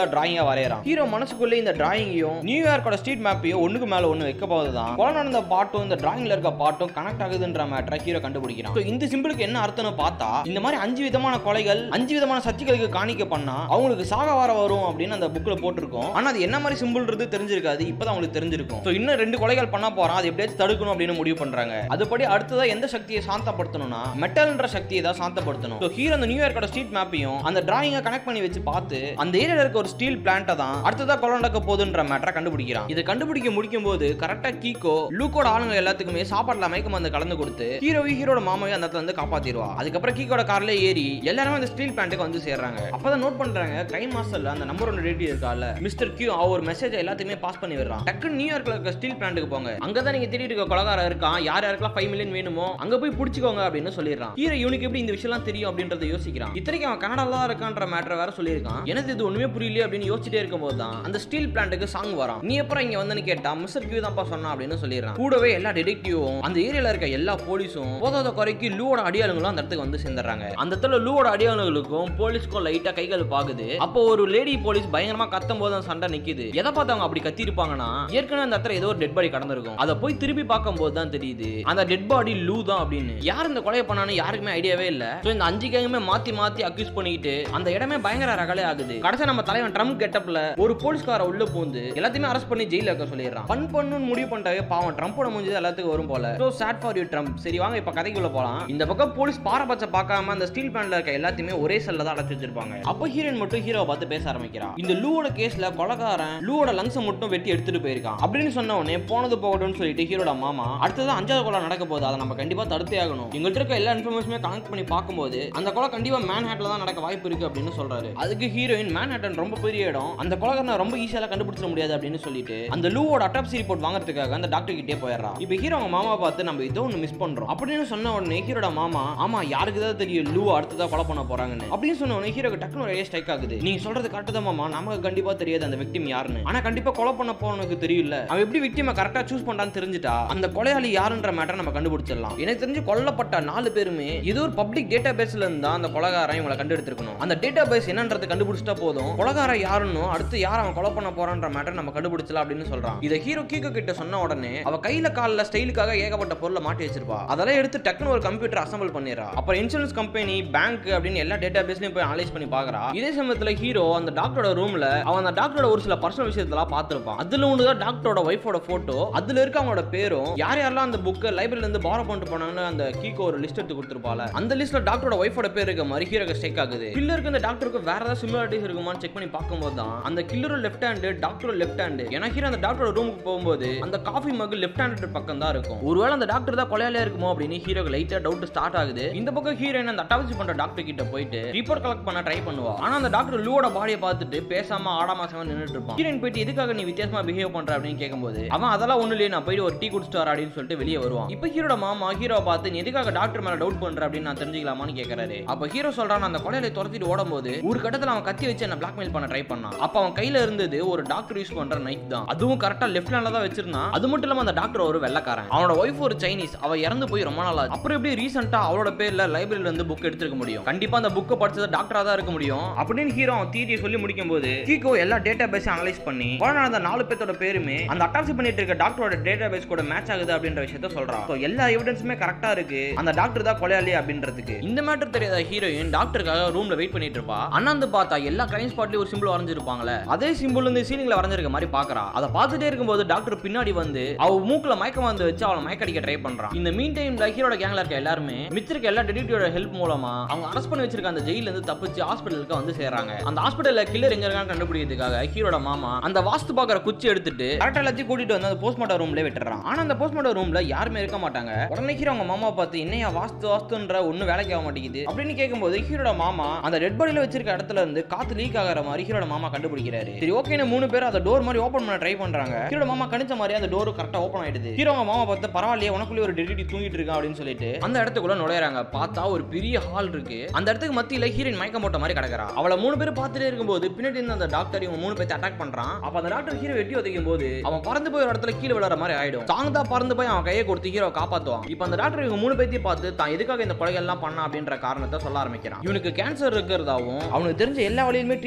ஃபுல்லா டிராயிங்கா வரையறான் ஹீரோ மனசுக்குள்ளே இந்த டிராயிங்கையும் நியூயார்க்கோட ஸ்ட்ரீட் மேப்பையும் ஒண்ணுக்கு மேல ஒண்ணு வைக்க போதுதான் கொலை நடந்த பாட்டும் இந்த டிராயிங்ல இருக்க பாட்டும் கனெக்ட் ஆகுதுன்ற மேட்டரை ஹீரோ கண்டுபிடிக்கிறான் So, இந்த சிம்பிளுக்கு என்ன அர்த்தம்னு பார்த்தா இந்த மாதிரி அஞ்சு விதமான கொலைகள் அஞ்சு விதமான சக்திகளுக்கு காணிக்க பண்ணா அவங்களுக்கு சாக வார வரும் அப்படின்னு அந்த புக்ல போட்டிருக்கோம் ஆனா அது என்ன மாதிரி சிம்பிள்ன்றது தெரிஞ்சிருக்காது இப்பதான் அவங்களுக்கு தெரிஞ்சிருக்கும் ஸோ இன்னும் ரெண்டு கொலைகள் பண்ண போறான் அது எப்படியாச்சும் தடுக்கணும் அப்படின்னு முடிவு பண்றாங்க அதுபடி அடுத்ததா எந்த சக்தியை சாந்தப்படுத்தணும்னா மெட்டல்ன்ற சக்தியை தான் சாந்தப்படுத்தணும் ஸோ ஹீரோ அந்த நியூயார்க்கோட ஸ்ட்ரீட் மேப்பையும் அந்த டிராயிங்கை கனெக்ட் பண்ணி வச்சு பார்த்து அந்த ஏரியால இருக்க ஒரு ஸ்டீல் பிளான்ட்டை தான் அடுத்ததா கொலை நடக்க போகுதுன்ற மேட்டரை கண்டுபிடிக்கிறான் இதை கண்டுபிடிக்க முடிக்கும் போது கரெக்டா கீக்கோ லூக்கோட ஆளுங்க எல்லாத்துக்குமே சாப்பாடுல மயக்க மருந்து கலந்து கொடுத்து ஹீரோவி ஹீரோட மாமாவை அந்த இடத்துல வந்து காப்பாத்திடுவா அதுக்கப்புறம் கீக்கோட கார்ல ஏறி எல்லாருமே அந்த ஸ்டீல் பிளான்ட்டுக்கு வந்து சேர்றாங்க அப்பதான் நோட் பண்றாங்க கிரைம் மாஸ்டர்ல அந்த நம்பர் ஒன் ரெடி இருக்கால மிஸ்டர் கியூ அவர் ஒரு மெசேஜ் எல்லாத்தையுமே பாஸ் பண்ணி விடுறான் டக்குன்னு நியூயார்க்ல இருக்க ஸ்டீல் பிளான்ட்டுக்கு போங்க அங்கதான் நீங்க தேடிட்டு இருக்க கொலகாரம் இருக்கான் யார் யாருக்கெல்லாம் ஃபைவ் மில்லியன் வேணுமோ அங்க போய் பிடிச்சிக்கோங்க அப்படின்னு சொல்லிடுறான் ஹீரோ இவனுக்கு எப்படி இந்த விஷயம்லாம் தெரியும் அப்படின்றத யோசிக்கிறான் இத்தனைக்கு அவன் கனடால தான் இருக்கான்ற மேட்டர் வேற சொல்லியிருக்கான் எனக்கு இது ஒண்ணுமே புரியல அப்படின்னு யோசிச்சுட்டே இருக்கும்போது தான் அந்த ஸ்டீல் பிளான்ட்டுக்கு சாங் வரான் நீ எப்பறம் இங்க வந்தேன்னு கேட்டா மிஸ்டர் கியூ தான்ப்பா சொன்னா அப்படின்னு சொல்லிடுறான் கூடவே எல்லா டிடெக்டிவும் அந்த ஏரியால இருக்க எல்லா போலீஸும் போதாத குறைக்கு லூவோட அடியாளுங்களும் அந்த இடத்துக்கு வந்து சேர்ந்துடுறாங்க அந்த இடத்துல லூவோட அடியாளுங்களுக்கும் போலீஸ்க்கும் லைட்டா கைகள் பாக்குது அப்போ ஒரு லேடி போலீஸ் பயங்கரமா கத்தும் போது அந்த சண்டை நிக்குது எதை பார்த்து அவங்க அப்படி கத்தி இருப்பாங்கன்னா ஏற்கனவே அந்த இடத்துல ஏதோ ஒரு டெட் பாடி கடந்திருக்கும் அதை போய் திருப்பி பார்க்கும்போது தான் தெரியுது அந்த டெட் பாடி லூ தான் அப்படின்னு யார் இந்த கொலையை பண்ணான்னு யாருக்குமே ஐடியாவே இல்ல சோ இந்த அஞ்சு கேங்குமே மாத்தி மாத்தி அக்யூஸ் பண்ணிக்கிட்டு அந்த இடமே பயங்கர ரகலே ஆகுது கடைசி நம்ம தலைவன் ட்ரம்ப் கெட்டப்ல ஒரு போலீஸ்கார உள்ள பூந்து எல்லாத்தையுமே அரெஸ்ட் பண்ணி ஜெயில வைக்க சொல்லிடுறான் பன் பண்ணுன்னு முடிவு பண்ணிட்டாவே பாவம் ட்ரம்ப்போட முடிஞ்சது எல்லாத்துக்கும் வரும் போல so sad for you Trump சரி வாங்க இப்ப கதைக்குள்ள போலாம் இந்த பக்கம் போலீஸ் பாரபட்ச பார்க்காம அந்த ஸ்டீல் பிளான்ட்ல இருக்க எல்லாத்தையுமே ஒரே செல்ல தான் அடைச்சு வச்சிருப்பாங்க அப்போ ஹீரோயின் மட்டும் ஹீரோவை பார்த்து பேச ஆரம்பிக்கிறான் இந்த லூவோட கேஸ்ல கொலகாரன் லூவோட லங்ஸை மட்டும் வெட்டி எடுத்துட்டு போயிருக்கான் அப்படின்னு சொன்ன உடனே போனது போகட்டும்னு சொல்லிட்டு ஹீரோட மாமா அடுத்தது அஞ்சாவது கொலை நடக்க போகுது அதை நம்ம கண்டிப்பா தடுத்தே ஆகணும் எங்கள்கிட்ட இருக்க எல்லா இன்ஃபர்மேஷனுமே கனெக்ட் பண்ணி பார்க்கும்போது அந்த கொலை கண்டிப்பா மேன் ஹேட்ல தான் நடக்க வாய்ப்பு இருக்கு அப்படின்னு சொல்றாரு அதுக்கு ஹீரோயின் மேன் ஹேட்டன் ரொம்ப பெரிய இடம் அந்த கொலகாரனை ரொம்ப ஈஸியால கண்டுபிடிச்சிட முடியாது அப்படின்னு சொல்லிட்டு அந்த லூவோட அட்டாப்சி ரிப்போர்ட் வாங்குறதுக்காக அந்த டாக்டர் கிட்டே போயிடுறா இப்போ ஹீரோ அவங்க மாமா பார்த்து நம்ம ஏதோ ஒன்று மிஸ் பண்றோம் அப்படின்னு சொன்ன உடனே ஹீரோட மாமா ஆமா யாருக்கு தான் தெரியும் லூ அடுத்ததா கொலை பண்ண போறாங்கன்னு அப்படின்னு சொன்ன உடனே ஹீரோக்கு டக்குனு ஒரு ஸ்ட்ரைக் ஆகுது நீங்க சொல்றது கரெக்ட் தான் மாமா நமக்கு கண்டிப்பா தெரியாது அந்த விக்டிம் யாருன்னு ஆனா கண்டிப்பா கொலை பண்ண போறவனுக்கு தெரியல அவன் எப்படி விக்டிமை கரெக்டா சூஸ் பண்றான்னு தெரிஞ்சுட்டா அந்த கொலையாளி யாருன்ற மேட்டர் நம்ம கண்டுபிடிச்சிடலாம் எனக்கு தெரிஞ்சு கொல்லப்பட்ட நாலு பேருமே ஏதோ ஒரு பப்ளிக் டேட்டா பேஸ்ல இருந்தா அந்த கொலகாரன் இவங்களை கண்டெடுத்திருக்கணும் அந்த டேட்டா பேஸ் என்னன்றது கண்டுபிடிச்சிட்டா போதும் கொலகாரன் யாருன்னு அடுத்து யார் அவன் கொலை பண்ண போறான்ற மேட்டர் நம்ம கண்டுபிடிச்சலாம் அப்படின்னு சொல்றான் இதை ஹீரோ கீகோ கிட்ட சொன்ன உடனே அவ கையில கால்ல ஸ்டைலுக்காக ஏகப்பட்ட பொருளை மாட்டி வச்சிருப்பா அதெல்லாம் எடுத்து டக்குன்னு ஒரு கம்ப்யூட்டர் அசம்பிள் பண்ணிடுறா அப்புறம் இன்சூரன்ஸ் கம்பெனி பேங்க் அப்படின்னு எல்லா டேட்டா பேஸ்லயும் போய் அனலைஸ் பண்ணி பாக்குறா இதே சமயத்துல ஹீரோ அந்த டாக்டரோட ரூம்ல அவன் அந்த டாக்டரோட ஒரு சில பர்சனல் விஷயத்தெல்லாம் பார்த்திருப்பான் அதுல ஒன்று தான் டாக்டரோட ஒய்ஃபோட போட்டோ அதுல இருக்க அவங்களோட பேரும் யார் யாரெல்லாம் அந்த புக்கை லைப்ரரியில இருந்து பாரோ பண்ணிட்டு போனாங்கன்னு அந்த கீக்கோ ஒரு லிஸ்ட் எடுத்து கொடுத்துருப்பால அந்த லிஸ்ட்ல டாக்டரோட ஒய்ஃபோட பேர் இருக்க மாதிரி ஹீரோக்கு ஸ்டேக் ஆகுது கில்லருக்கு இந்த டாக்டருக்கு வேற ஏதாவது சிமிலாரிட்டிஸ் இருக்குமான்னு செக் பண்ணி பார்க்கும்போது தான் அந்த கில்லரும் லெஃப்ட் ஹேண்டு டாக்டரும் லெஃப்ட் ஹேண்டு ஏன்னா ஹீரோ அந்த டாக்டரோட ரூமுக்கு போகும்போது அந்த காஃபி மக் லெஃப்ட் ஹேண்ட் பக்கம் தான் இருக்கும் ஒருவேளை அந்த டாக்டர் தான் கொலையாளியா இருக்குமோ அப்படின்னு ஹீரோக்கு லைட்டா டவுட் ஸ்டார்ட் ஆகுது இந்த பக்கம் ஹீரோயின் அந்த அட்டாவசி பண்ற டாக்டர் கிட்ட போயிட்டு ரிப்போர்ட் கலெக்ட் பண்ண ட்ரை பண்ணுவா ஆனா அந்த டாக்டர் லூவோட பாடியை பார்த்துட்டு பேசாம ஆடாமாசமா நின்னுட்டு இருப்பான் ஹீரோயின் போயிட்டு எதுக்காக நீ வித்தியாசமா பிஹேவ் பண்ற அப்படின்னு கேட்கும்போது அவன் அதெல்லாம் ஒண்ணு இல்லையே நான் போயிட்டு ஒரு டீ குடிச்சிட்டு வரேன் அப்படின்னு சொல்லிட்டு வெளியே வருவான் இப்போ ஹீரோட மாமா ஹீரோவை பார்த்து நீ எதுக்காக டாக்டர் மேல டவுட் பண்ற அப்படின்னு நான் தெரிஞ்சுக்கலாமான்னு கேட்கறாரு அப்ப ஹீரோ சொல்றான் அந்த கொலையில துரத்திட்டு ஓடும்போது ஒரு கட்டத்துல அவன் கத்தி வச்சு என்ன பிளாக்மெயில் பண்ண ட்ரை பண்ணான் அப்ப அவன் கையில இருந்தது ஒரு டாக்டர் யூஸ் பண்ற நைஃப் தான் அதுவும் கரெக்டா லெஃப்ட் ஹேண்ட்ல தான் வச்சிருந்தான் அது மட்டும் இல்லாம அந்த டாக்டர் ஒரு வெள்ளக்காரன் அவனோட ஒய்ஃப் ஒரு சைனீஸ் அவ இறந்து போய் ரொம்ப நாள் ஆச்சு அப்புறம் எப்படி ரீசெண்டா அவளோட பேர்ல லைப்ரரியில இருந்து புக் எடுத்துக்க முடியும் கண்டிப்பா அந்த புக்கை படிச்சது டாக்டரா தான் இருக்க முடியும் அப்படின்னு ஹீரோ அவன் தீரியை சொல்லி முடிக்கும் போது கீகோ எல்லா டேட்டா பேஸ் அனலைஸ் பண்ணி கொலை நடந்த நாலு பேர்த்தோட பேருமே அந்த அட்டாசி பண்ணிட்டு இருக்க டாக்டரோட டேட்டா பேஸ் கூட மேட்ச் ஆகுது அப்படின்ற விஷயத்த சொல்றான் So, எல்லா எவிடன்ஸுமே கரெக்டா இருக்கு அந்த டாக்டர் தான் கொலையாளி அப்படின்றதுக்கு இந்த மேட்டர் தெரியாத ஹீரோயின் டாக்டருக்காக ரூம்ல வெயிட் பண்ணிட்டு இருப்பா அண்ணாந்து பார்த்தா எல்லா கிரைம் ஸ்பாட்லயும் ஒரு சிம்பிள் வரைஞ்சிருப்பாங்களே அதே சிம்பிள் வந்து சீலிங்ல வரைஞ்சிருக்க மாதிரி பாக்குறா அதை பார்த்துட்டே இருக்கும்போது டாக்டர் பின்னாடி வந்து அவ மூக்குல மயக்கம் வந்து வச்சு அவளை மயக்கடிக்க ட்ரை பண்றான் இந்த மீன் டைம்ல ஹீரோட கேங்ல இருக்க எல்லாருமே மிச்சிருக்க எல்லா டெடிட்டியோட ஹெல்ப் மூலமா அவங்க அரெஸ்ட் பண்ணி வச்சிருக்க அந்த ஜெயில இருந்து தப்பிச்சு ஹாஸ்பிட்டலுக்கு வந்து சேர்றாங்க அந்த ஹாஸ்பிட்டல்ல கில்லர் எங்க இருக்கான்னு கண்டுபிடிக்கிறதுக்காக ஹீரோட மாமா அந்த வாஸ்து பாக்குற குச்சி எடுத்துட்டு கரெக்டா எல்லாத்தையும் கூட்டிட்டு வந்து அந்த போஸ்ட்மார்ட்டம் ரூம்ல விட்டுறான் ஆனா அந்த போஸ்ட்மார்ட்டம் ரூம்ல யாருமே இருக்க மாட்டாங்க உடனே ஹீரோ அவங்க மாமா பார்த்து என்னையா வாஸ்து வாஸ்துன்ற ஒண்ணு வேலைக்கு ஆக மாட்டேங்குது அப்படின்னு கேட்கும்போது ஹீரோட மாமா அந்த டெட் பாடியில வச்சிருக்க இடத்துல இருந்து காத்து லீக் ஆகிற மாதிரி ஹீரோட மாமா கண்டுபிடிக்கிறாரு சரி ஓகே மூணு பேர் அந்த டோர் மாதிரி ஓபன் பண்ண ட்ரை பண்றாங்க ஹீரோட மாமா கணிச்ச மாதிரி அந்த டோர் கரெக்டா ஓபன் ஆயிடுது ஹீரோ அவங்க மாமா பார்த்து பரவாயில்லையே உனக்குள்ளே ஒரு டெடிட்டி தூங்கிட்டு இருக்கான் அப்படின்னு சொல்லிட்டு அந்த இடத்துக்குள்ள நுழையறாங்க பார்த்தா ஒரு பெரிய ஹால் இருக்கு அந்த இடத்துக்கு மத்தியில ஹீரோயின் மயக்கம் போட்ட மாதிரி கிடக்குறா அவளை மூணு பேர் பார்த்துட்டே இருக்கும்போது பின்னாடி இருந்து அந்த டாக்டர் இவங்க மூணு பேர்த்த அட்டாக் பண்றான் அப்ப அந்த டாக்டர் ஹீரோ வெட்டி உதைக்கும் போது அவன் பறந்து போய் ஒரு இடத்துல கீழே விழுற மாதிரி ஆயிடும் சாங் தான் பறந்து போய் அவன் கையை கொடுத்து ஹீரோ காப்பாத்துவான் இப்போ அந்த டாக்டர் இவங்க மூணு பேர்த்தையும் பார்த்து தான் எதுக்காக இந்த கொலைகள் எல்லாம் பண்ணா அப்படின்ற காரணத்தை சொல்ல ஆரம்பிக்கிறான் இவனுக்கு கேன்சர் இருக்கிறதாவும் அவனுக்கு தெரிஞ்ச எல்லா வழியுமே ட்ரீட்மெண்ட் பண்ணி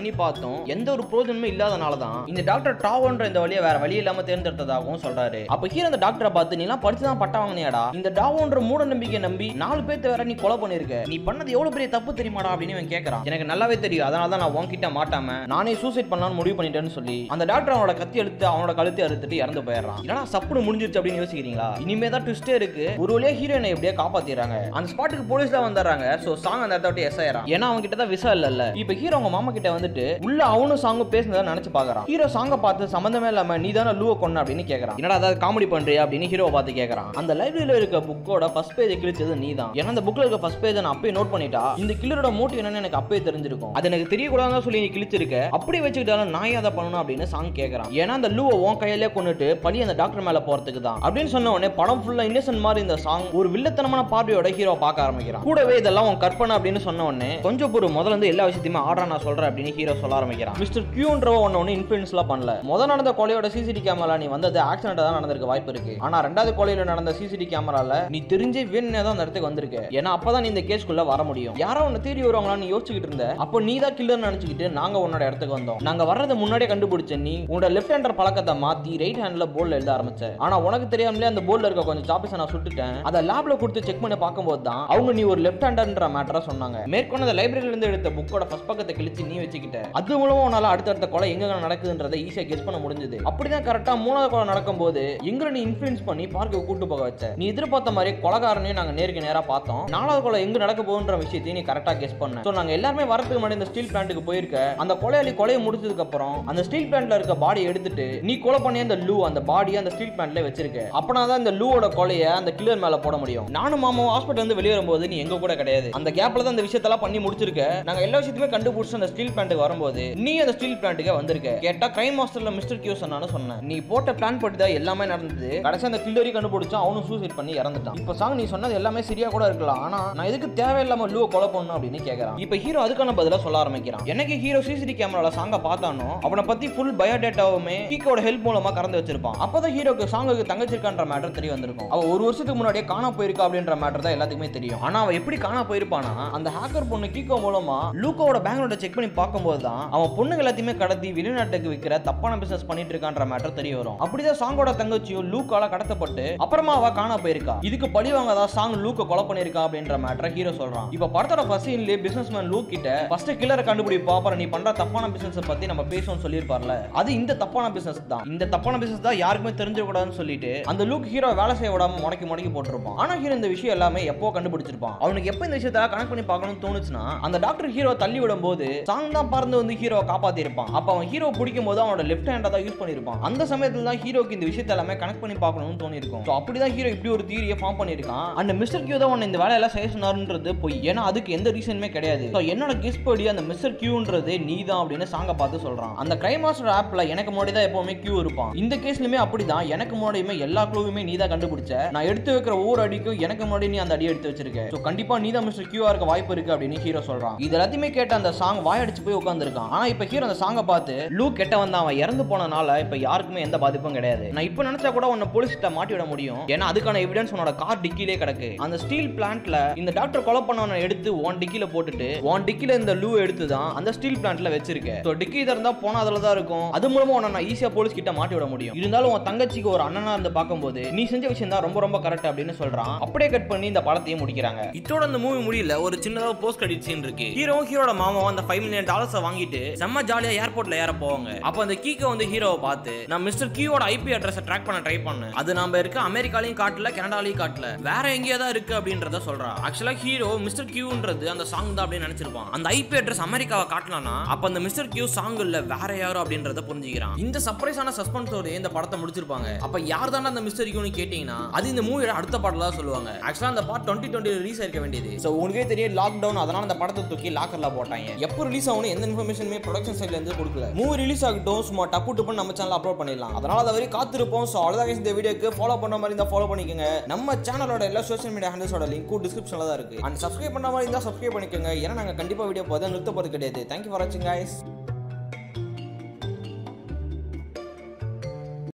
பண்ணி பார்த்தோம் எந்த ஒரு பிரோஜனமும் இல்லாதனால தான் இந்த டாக்டர் டாவோன்ற இந்த வழியை வேற வழி இல்லாம தேர்ந்தெடுத்ததாகவும் சொல்றாரு அப்ப ஹீரோ அந்த டாக்டரை பார்த்து நீ எல்லாம் படிச்சு தான் பட்டம் வாங்கினியாடா இந்த டாவோன்ற மூட நம்பிக்கை நம்பி நாலு பேர்த்த வேற நீ கொலை பண்ணிருக்க நீ பண்ணது எவ்வளவு பெரிய தப்பு தெரியுமாடா அப்படின்னு இவன் கேட்கறான் எனக்கு நல்லாவே தெரியும் அதனால தான் நான் உன்கிட்ட மாட்டாம நானே சூசைட் பண்ணலாம்னு முடிவு பண்ணிட்டேன்னு சொல்லி அந்த டாக்டர் அவனோட கத்தி எடுத்து அவனோட கழுத்தை அறுத்துட்டு இறந்து போயிடுறான் என்னடா சப்புனு முடிஞ்சிருச்சு அப்படின்னு யோசிக்கிறீங்களா இனிமே தான் ட்விஸ்டே இருக்கு ஒரு வழியா ஹீரோயினை எப்படியே காப்பாத்திடுறாங்க அந்த ஸ்பாட்டுக்கு போலீஸ்ல வந்துடுறாங்க சோ சாங் அந்த இடத்த விட்டு எஸ் ஆயிரான் ஏன்னா அவங்க கிட்ட தான் விசா இல்ல இப்ப ஹீரோ அவங்க மாமா கிட்ட வந்துட்டு உள்ள அவனும் சாங்கும் பேசுனதை நினைச்சு பாக்குறான் ஹீரோ சாங்க பார்த்து சம்பந்தமே இல்லாம நீ தானே லூவை கொன்ன அப்படின்னு கேக்குறான் என்னடா அதாவது காமெடி பண்றியா அப்படின்னு ஹீரோ பார்த்து கேக்குறான் அந்த லைப்ரரியில இருக்க புக்கோட ஃபர்ஸ்ட் பேஜ் கிழிச்சது நீ தான் ஏன்னா அந்த புக்ல இருக்க ஃபர்ஸ்ட் பேஜ் நான் அப்பயே நோட் பண்ணிட்டா இந்த கில்லரோட மோட்டிவ் என்னன்னு எனக்கு அப்பயே தெரிஞ்சிருக்கும் அது எனக்கு தெரியக்கூடாதுன்னு சொல்லி நீ கிழிச்சிருக்க அப்படி வச்சுக்கிட்டாலும் நான் ஏன் அதை பண்ணணும் அப்படின்னு சாங் கேக்குறான் ஏன்னா அந்த லூவை உன் கையிலே கொண்டுட்டு பழி அந்த டாக்டர் மேல போறதுக்கு தான் அப்படின்னு சொன்ன உடனே படம் ஃபுல்லா இன்னசென்ட் மாதிரி இந்த சாங் ஒரு வில்லத்தனமான பார்வையோட ஹீரோ பார்க்க ஆரம்பிக்கிறான் கூடவே இதெல்லாம் உன் கற்பனை அப்படின்னு சொன்ன உடனே கொஞ்சம் பொறு முதல்ல இருந்து எல்லா விஷயத்தையுமே ஆர்டரா நான் சொல்றேன் அப்படின்னு ஹீரோ சொல்ல ஆரம்பிக்கிறான் மிஸ்டர் கியூன்றவ ஒன்னு ஒன்று இன்ஃபுளுன்ஸ்லாம் பண்ணல முத நடந்த கொலையோட சிசிடி கேமரா நீ வந்தது ஆக்சிடென்ட் தான் நடந்திருக்க வாய்ப்பு இருக்கு ஆனா ரெண்டாவது கொலையில நடந்த சிசிடி கேமரால நீ தெரிஞ்சே வேணுனே தான் அந்த இடத்துக்கு வந்திருக்க ஏன்னா அப்பதான் நீ இந்த கேஸ்க்குள்ள வர முடியும் யாரோ உன்னை தேடி வருவாங்களா நீ யோசிச்சுக்கிட்டு இருந்த அப்போ நீ தான் கில்லர் நினைச்சுக்கிட்டு நாங்க உன்னோட இடத்துக்கு வந்தோம் நாங்க வர்றது முன்னாடியே கண்டுபிடிச்ச நீ உன்னோட லெஃப்ட் ஹேண்டர் பழக்கத்தை மாத்தி ரைட் ஹேண்ட்ல போர்டில் எழுத ஆரம்பிச்ச ஆனா உனக்கு தெரியாமலே அந்த போர்டில் இருக்க கொஞ்சம் சாப்பிஸ் நான் சுட்டுட்டேன் அதை லேப்ல கொடுத்து செக் பண்ணி பார்க்கும்போது தான் அவங்க நீ ஒரு லெஃப்ட் ஹேண்டர்ன்ற மேட்டரா சொன்னாங்க மேற்கொண்டு அந்த லைப்ரரியில இருந்து எடுத்த புக்கோட ஃபர்ஸ்ட் பக்கத்தை கிழிச்சு நீ வச்சுக்கிட்ட அது மூலமா உன்னால அடுத்தடுத்த கொலை எங்க நடக்குதுன்றதை ஈஸியா கெஸ் பண்ண முடிஞ்சது அப்படிதான் கரெக்டா மூணாவது கொலை நடக்கும்போது எங்களை நீ இன்ஃபுளுன்ஸ் பண்ணி பார்க்க கூட்டு போக வச்ச நீ எதிர்பார்த்த மாதிரி கொலகாரனையும் நாங்க நேருக்கு நேரா பார்த்தோம் நாலாவது கொலை எங்க நடக்க போகுன்ற விஷயத்தையும் நீ கரெக்டா கெஸ் பண்ண சோ நாங்க எல்லாருமே வரதுக்கு முன்னாடி இந்த ஸ்டீல் பிளான்ட்டுக்கு போயிருக்க அந்த கொலையாளி கொலையை முடிச்சதுக்கு அப்புறம் அந்த ஸ்டீல் பிளான்ட்ல இருக்க பாடியை எடுத்துட்டு நீ கொலை பண்ணி அந்த லூ அந்த பாடியை அந்த ஸ்டீல் பிளான்ட்ல வச்சிருக்க அப்பனா தான் இந்த லூவோட கொலையை அந்த கில்லர் மேல போட முடியும் நானும் மாமாவும் ஹாஸ்பிட்டல் வந்து வெளியே வரும்போது நீ எங்க கூட கிடையாது அந்த கேப்ல தான் இந்த விஷயத்தெல்லாம் பண்ணி முடிச்சிருக்க நாங்க எல்லா விஷயத்தையுமே கண்டுபிடிச்சு அந்த ஸ்டீல் பிளான்ட்டுக்கு வரும்போது நீ அந்த ஸ்டீல் பிளான்ட்டுக்கு வந்திருக்க கேட்டா கிரைம் மாஸ்டர்ல மிஸ்டர் கியூ சொன்னான்னு சொன்னேன் நீ போட்ட பிளான் படி தான் எல்லாமே நடந்தது கடைசி அந்த கில்லரி கண்டுபிடிச்சா அவனும் சூசைட் பண்ணி இறந்துட்டான் இப்போ சாங் நீ சொன்னது எல்லாமே சரியா கூட இருக்கலாம் ஆனா நான் எதுக்கு தேவையில்லாம லூவை கொலை பண்ணணும் அப்படின்னு கேக்குறான் இப்போ ஹீரோ அதுக்கான பதிலா சொல்ல ஆரம்பிக்கிறான் எனக்கு ஹீரோ சிசிடி கேமரால சாங்க பார்த்தானோ அவனை பத்தி ஃபுல் பயோடேட்டாவுமே கீக்கோட ஹெல்ப் மூலமா கறந்து வச்சிருப்பான் அப்பதான் ஹீரோக்கு சாங்குக்கு தங்கச்சி இருக்கான்ற மேட்டர் தெரிய வந்திருக்கும் அவ ஒரு வருஷத்துக்கு முன்னாடியே காணா போயிருக்கா அப்படின்ற மேட்டர் தான் எல்லாத்துக்குமே தெரியும் ஆனா அவ எப்படி காணா போயிருப்பானா அந்த ஹேக்கர் பொண்ணு கீக்கோ மூலமா லூக்கோட பேங்க் நோட்டை செக் பண்ணி பார்க்கும்போது தான் அவன் பொண்ணுங்க எல்லாத்தையுமே கடத்தி வெளிநாட்டுக்கு விற்கிற தப்பான பிசினஸ் பண்ணிட்டு இருக்கான்ற மேட்டர் தெரிய வரும் அப்படிதான் சாங்கோட தங்கச்சியும் லூக்கால கடத்தப்பட்டு அப்புறமா அவ காணா போயிருக்கா இதுக்கு பழி வாங்க தான் சாங் லூக்க கொலை பண்ணிருக்கா அப்படின்ற மேட்டரை ஹீரோ சொல்றான் இப்ப படத்தோட ஃபர்ஸ்ட் சீன்லயே பிசினஸ் மேன் லூக் கிட்ட ஃபர்ஸ்ட் கில்லரை கண்டுபிடிப்பா அப்புறம் நீ பண்ற தப்பான பிசினஸ் பத்தி நம்ம பேசுவோம் சொல்லியிருப்பார்ல அது இந்த தப்பான பிசினஸ் தான் இந்த தப்பான பிசினஸ் தான் யாருக்குமே தெரிஞ்சிடக்கூடாதுன்னு சொல்லிட்டு அந்த லூக் ஹீரோ வேலை செய்ய விடாம முடக்கி முடக்கி போட்டிருப்பான் ஆனா ஹீரோ இந்த விஷயம் எல்லாமே எப்போ கண்டுபிடிச்சிருப்பான் அவனுக்கு எப்போ இந்த விஷயத்த கனெக்ட் பண்ணி பார்க்கணும்னு தோணுச்சுன்னா அந்த டாக்டர் ஹீரோ தள்ளி விடும் போது சாங் தான் பறந்து வந்து ஹீரோவை காப்பாத்தி இருப்பான் அப்ப அவன் ஹீரோ பிடிக்கும் போது அவனோட லெஃப்ட் ஹேண்டை தான் யூஸ் பண்ணிருப்பான் அந்த சமயத்துல தான் ஹீரோக்கு இந்த விஷயத்த எல்லாமே கனெக்ட் பண்ணி பார்க்கணும்னு தோணி இருக்கும் ஸோ அப்படிதான் ஹீரோ இப்படி ஒரு தியரியை ஃபார்ம் பண்ணிருக்கான் அந்த மிஸ்டர் கியூ தான் உன்னை இந்த வேலையெல்லாம் செய்ய சொன்னாருன்றது பொய் ஏன்னா அதுக்கு எந்த ரீசனுமே கிடையாது ஸோ என்னோட கெஸ் படி அந்த மிஸ்டர் கியூன்றது நீ தான் அப்படின்னு சாங்க பார்த்து சொல்றான் அந்த கிரைம் மாஸ்டர் ஆப்ல எனக்கு முன்னாடி தான் எப்பவுமே கியூ இருப்பான் இந்த கேஸ்லயுமே அப்படிதான் எனக்கு முன்னாடியுமே எல்லா க்ளூவுமே நீ தான் கண்டுபிடிச்ச நான் எடுத்து வைக்கிற ஒவ்வொரு அடிக்கும் எனக்கு முன்னாடி நீ அந்த அடி எடுத்து வச்சிருக்க ஸோ கண்டிப்பா நீ தான் மிஸ்டர் கியூஆ இருக்க வாய்ப்பு இருக்கு அப்படின்னு ஹீரோ சொல்றான் இது எல்லாத்தையுமே கேட்ட அந்த சாங் வாயடிச்சு போய் உட்காந்துருக்கான் ஆனா இப்ப ஹீரோ அந்த சாங்கை பார்த்து லூ கெட்ட வந்தான் அவன் இறந்து போனனால இப்ப யாருக்குமே எந்த பாதிப்பும் கிடையாது நான் இப்ப நினைச்சா கூட உன்னை போலீஸ்கிட்ட மாட்டி விட முடியும் ஏன்னா அதுக்கான எவிடன்ஸ் உன்னோட கார் டிக்கிலே கிடக்கு அந்த ஸ்டீல் பிளான்ட்ல இந்த டாக்டர் கொலை பண்ணவனை எடுத்து ஒன் டிக்கில போட்டுட்டு ஒன் டிக்கில இந்த லூ எடுத்து தான் அந்த ஸ்டீல் பிளான்ட்ல வச்சிருக்கேன் ஸோ டிக்கி திறந்தா போனா அதுல தான் இருக்கும் அது மூலமா உன்னை நான் ஈஸியா போலீஸ் கிட்ட மாட்டி விட முடியும் இருந்தாலும் உன் தங்கச்சிக்கு ஒரு அண்ணனா இருந்து பார்க்கும்போது நீ செஞ்ச விஷயம் தான் ரொம்ப ரொம்ப கரெக்ட் அப்படின்னு சொல்றான் அப்படியே கட் பண்ணி இந்த படத்தையும் முடிக்கிறாங்க இதோட அந்த மூவி முடியல ஒரு சின்னதா போஸ்ட் கிரெடிட் சீன் இருக்கு ஹீரோ ஹீரோட மாமாவும் அந்த ஃபைவ் மில்லியன் டாலர்ஸை வாங்கிட்டு செம்ம ஜாலியா ஏர்போர்ட்ல ஏற போவாங்க அப்போ அந்த கீக்கோ வந்து ஹீரோவை பார்த்து நான் மிஸ்டர் கியூவோட ஐபி அட்ரஸ் ட்ராக் பண்ண ட்ரை பண்ணேன் அது நம்ம இருக்க அமெரிக்காலையும் காட்டல கனடாலையும் காட்டல வேற எங்கேயோ தான் இருக்கு அப்படின்றத சொல்றா ஆக்சுவலா ஹீரோ மிஸ்டர் கியூன்றது அந்த சாங் தான் அப்படின்னு நினைச்சிருப்பான் அந்த ஐபி அட்ரஸ் அமெரிக்காவை காட்டலாம்னா அப்ப அந்த மிஸ்டர் கியூ சாங் இல்ல வேற யாரோ அப்படின்றத புரிஞ்சுக்கிறான் இந்த சர்ப்ரைஸான சஸ்பென்ஸோட இந்த படத்தை முடிச்சிருப்பாங்க அப்ப யார் தானே அந்த மிஸ்டர் கியூன்னு கேட்டீங்கன்னா அது இந்த மூவியோட அடுத்த பாடல தான் சொல்லுவாங்க ஆக்சுவலா அந்த பார்ட் டுவெண்ட்டி டுவெண்ட்டி ரிலீஸ் ஆயிருக்க வேண்டியது ஸோ உனக்கே தெரியும் லாக்டவுன் அதனால அந்த படத்தை தூக்கி லாக்கர்ல போட்டாங்க எப்போ ரிலீஸ் ஆகணும் எந்த இன்ஃபர்மேஷனுமே ப்ரொடக்ஷன் சைட்ல இருந்து கொடுக்கல மூவி ரிலீஸ் ஆகட்டும் சும்மா டப்பு டப்புன்னு நம்ம சேனல் அப்லோட் பண்ணிடலாம் அதனால அதை வரை காத்திருப்போம் ஸோ அவ்வளோதான் guys இந்த வீடியோக்கு ஃபாலோ பண்ண மாதிரி இருந்தால் ஃபாலோ பண்ணிக்கோங்க நம்ம சேனலோட எல்லா சோஷியல் மீடியா ஹேண்டில்ஸோட லிங்க்கும் டிஸ்கிரிப்ஷனில் தான் இருக்கு அண்ட் சப்ஸ்கிரைப் பண்ண மாதிரி இருந்தால் சப்ஸ்கிரைப் பண்ணிக்கோங்க ஏன்னா நாங்கள் கண்டிப்பாக வீடியோ போதை நிறுத்த போகிறது கிடையாது தேங்க்யூ ஃபார் வாட்சிங் guys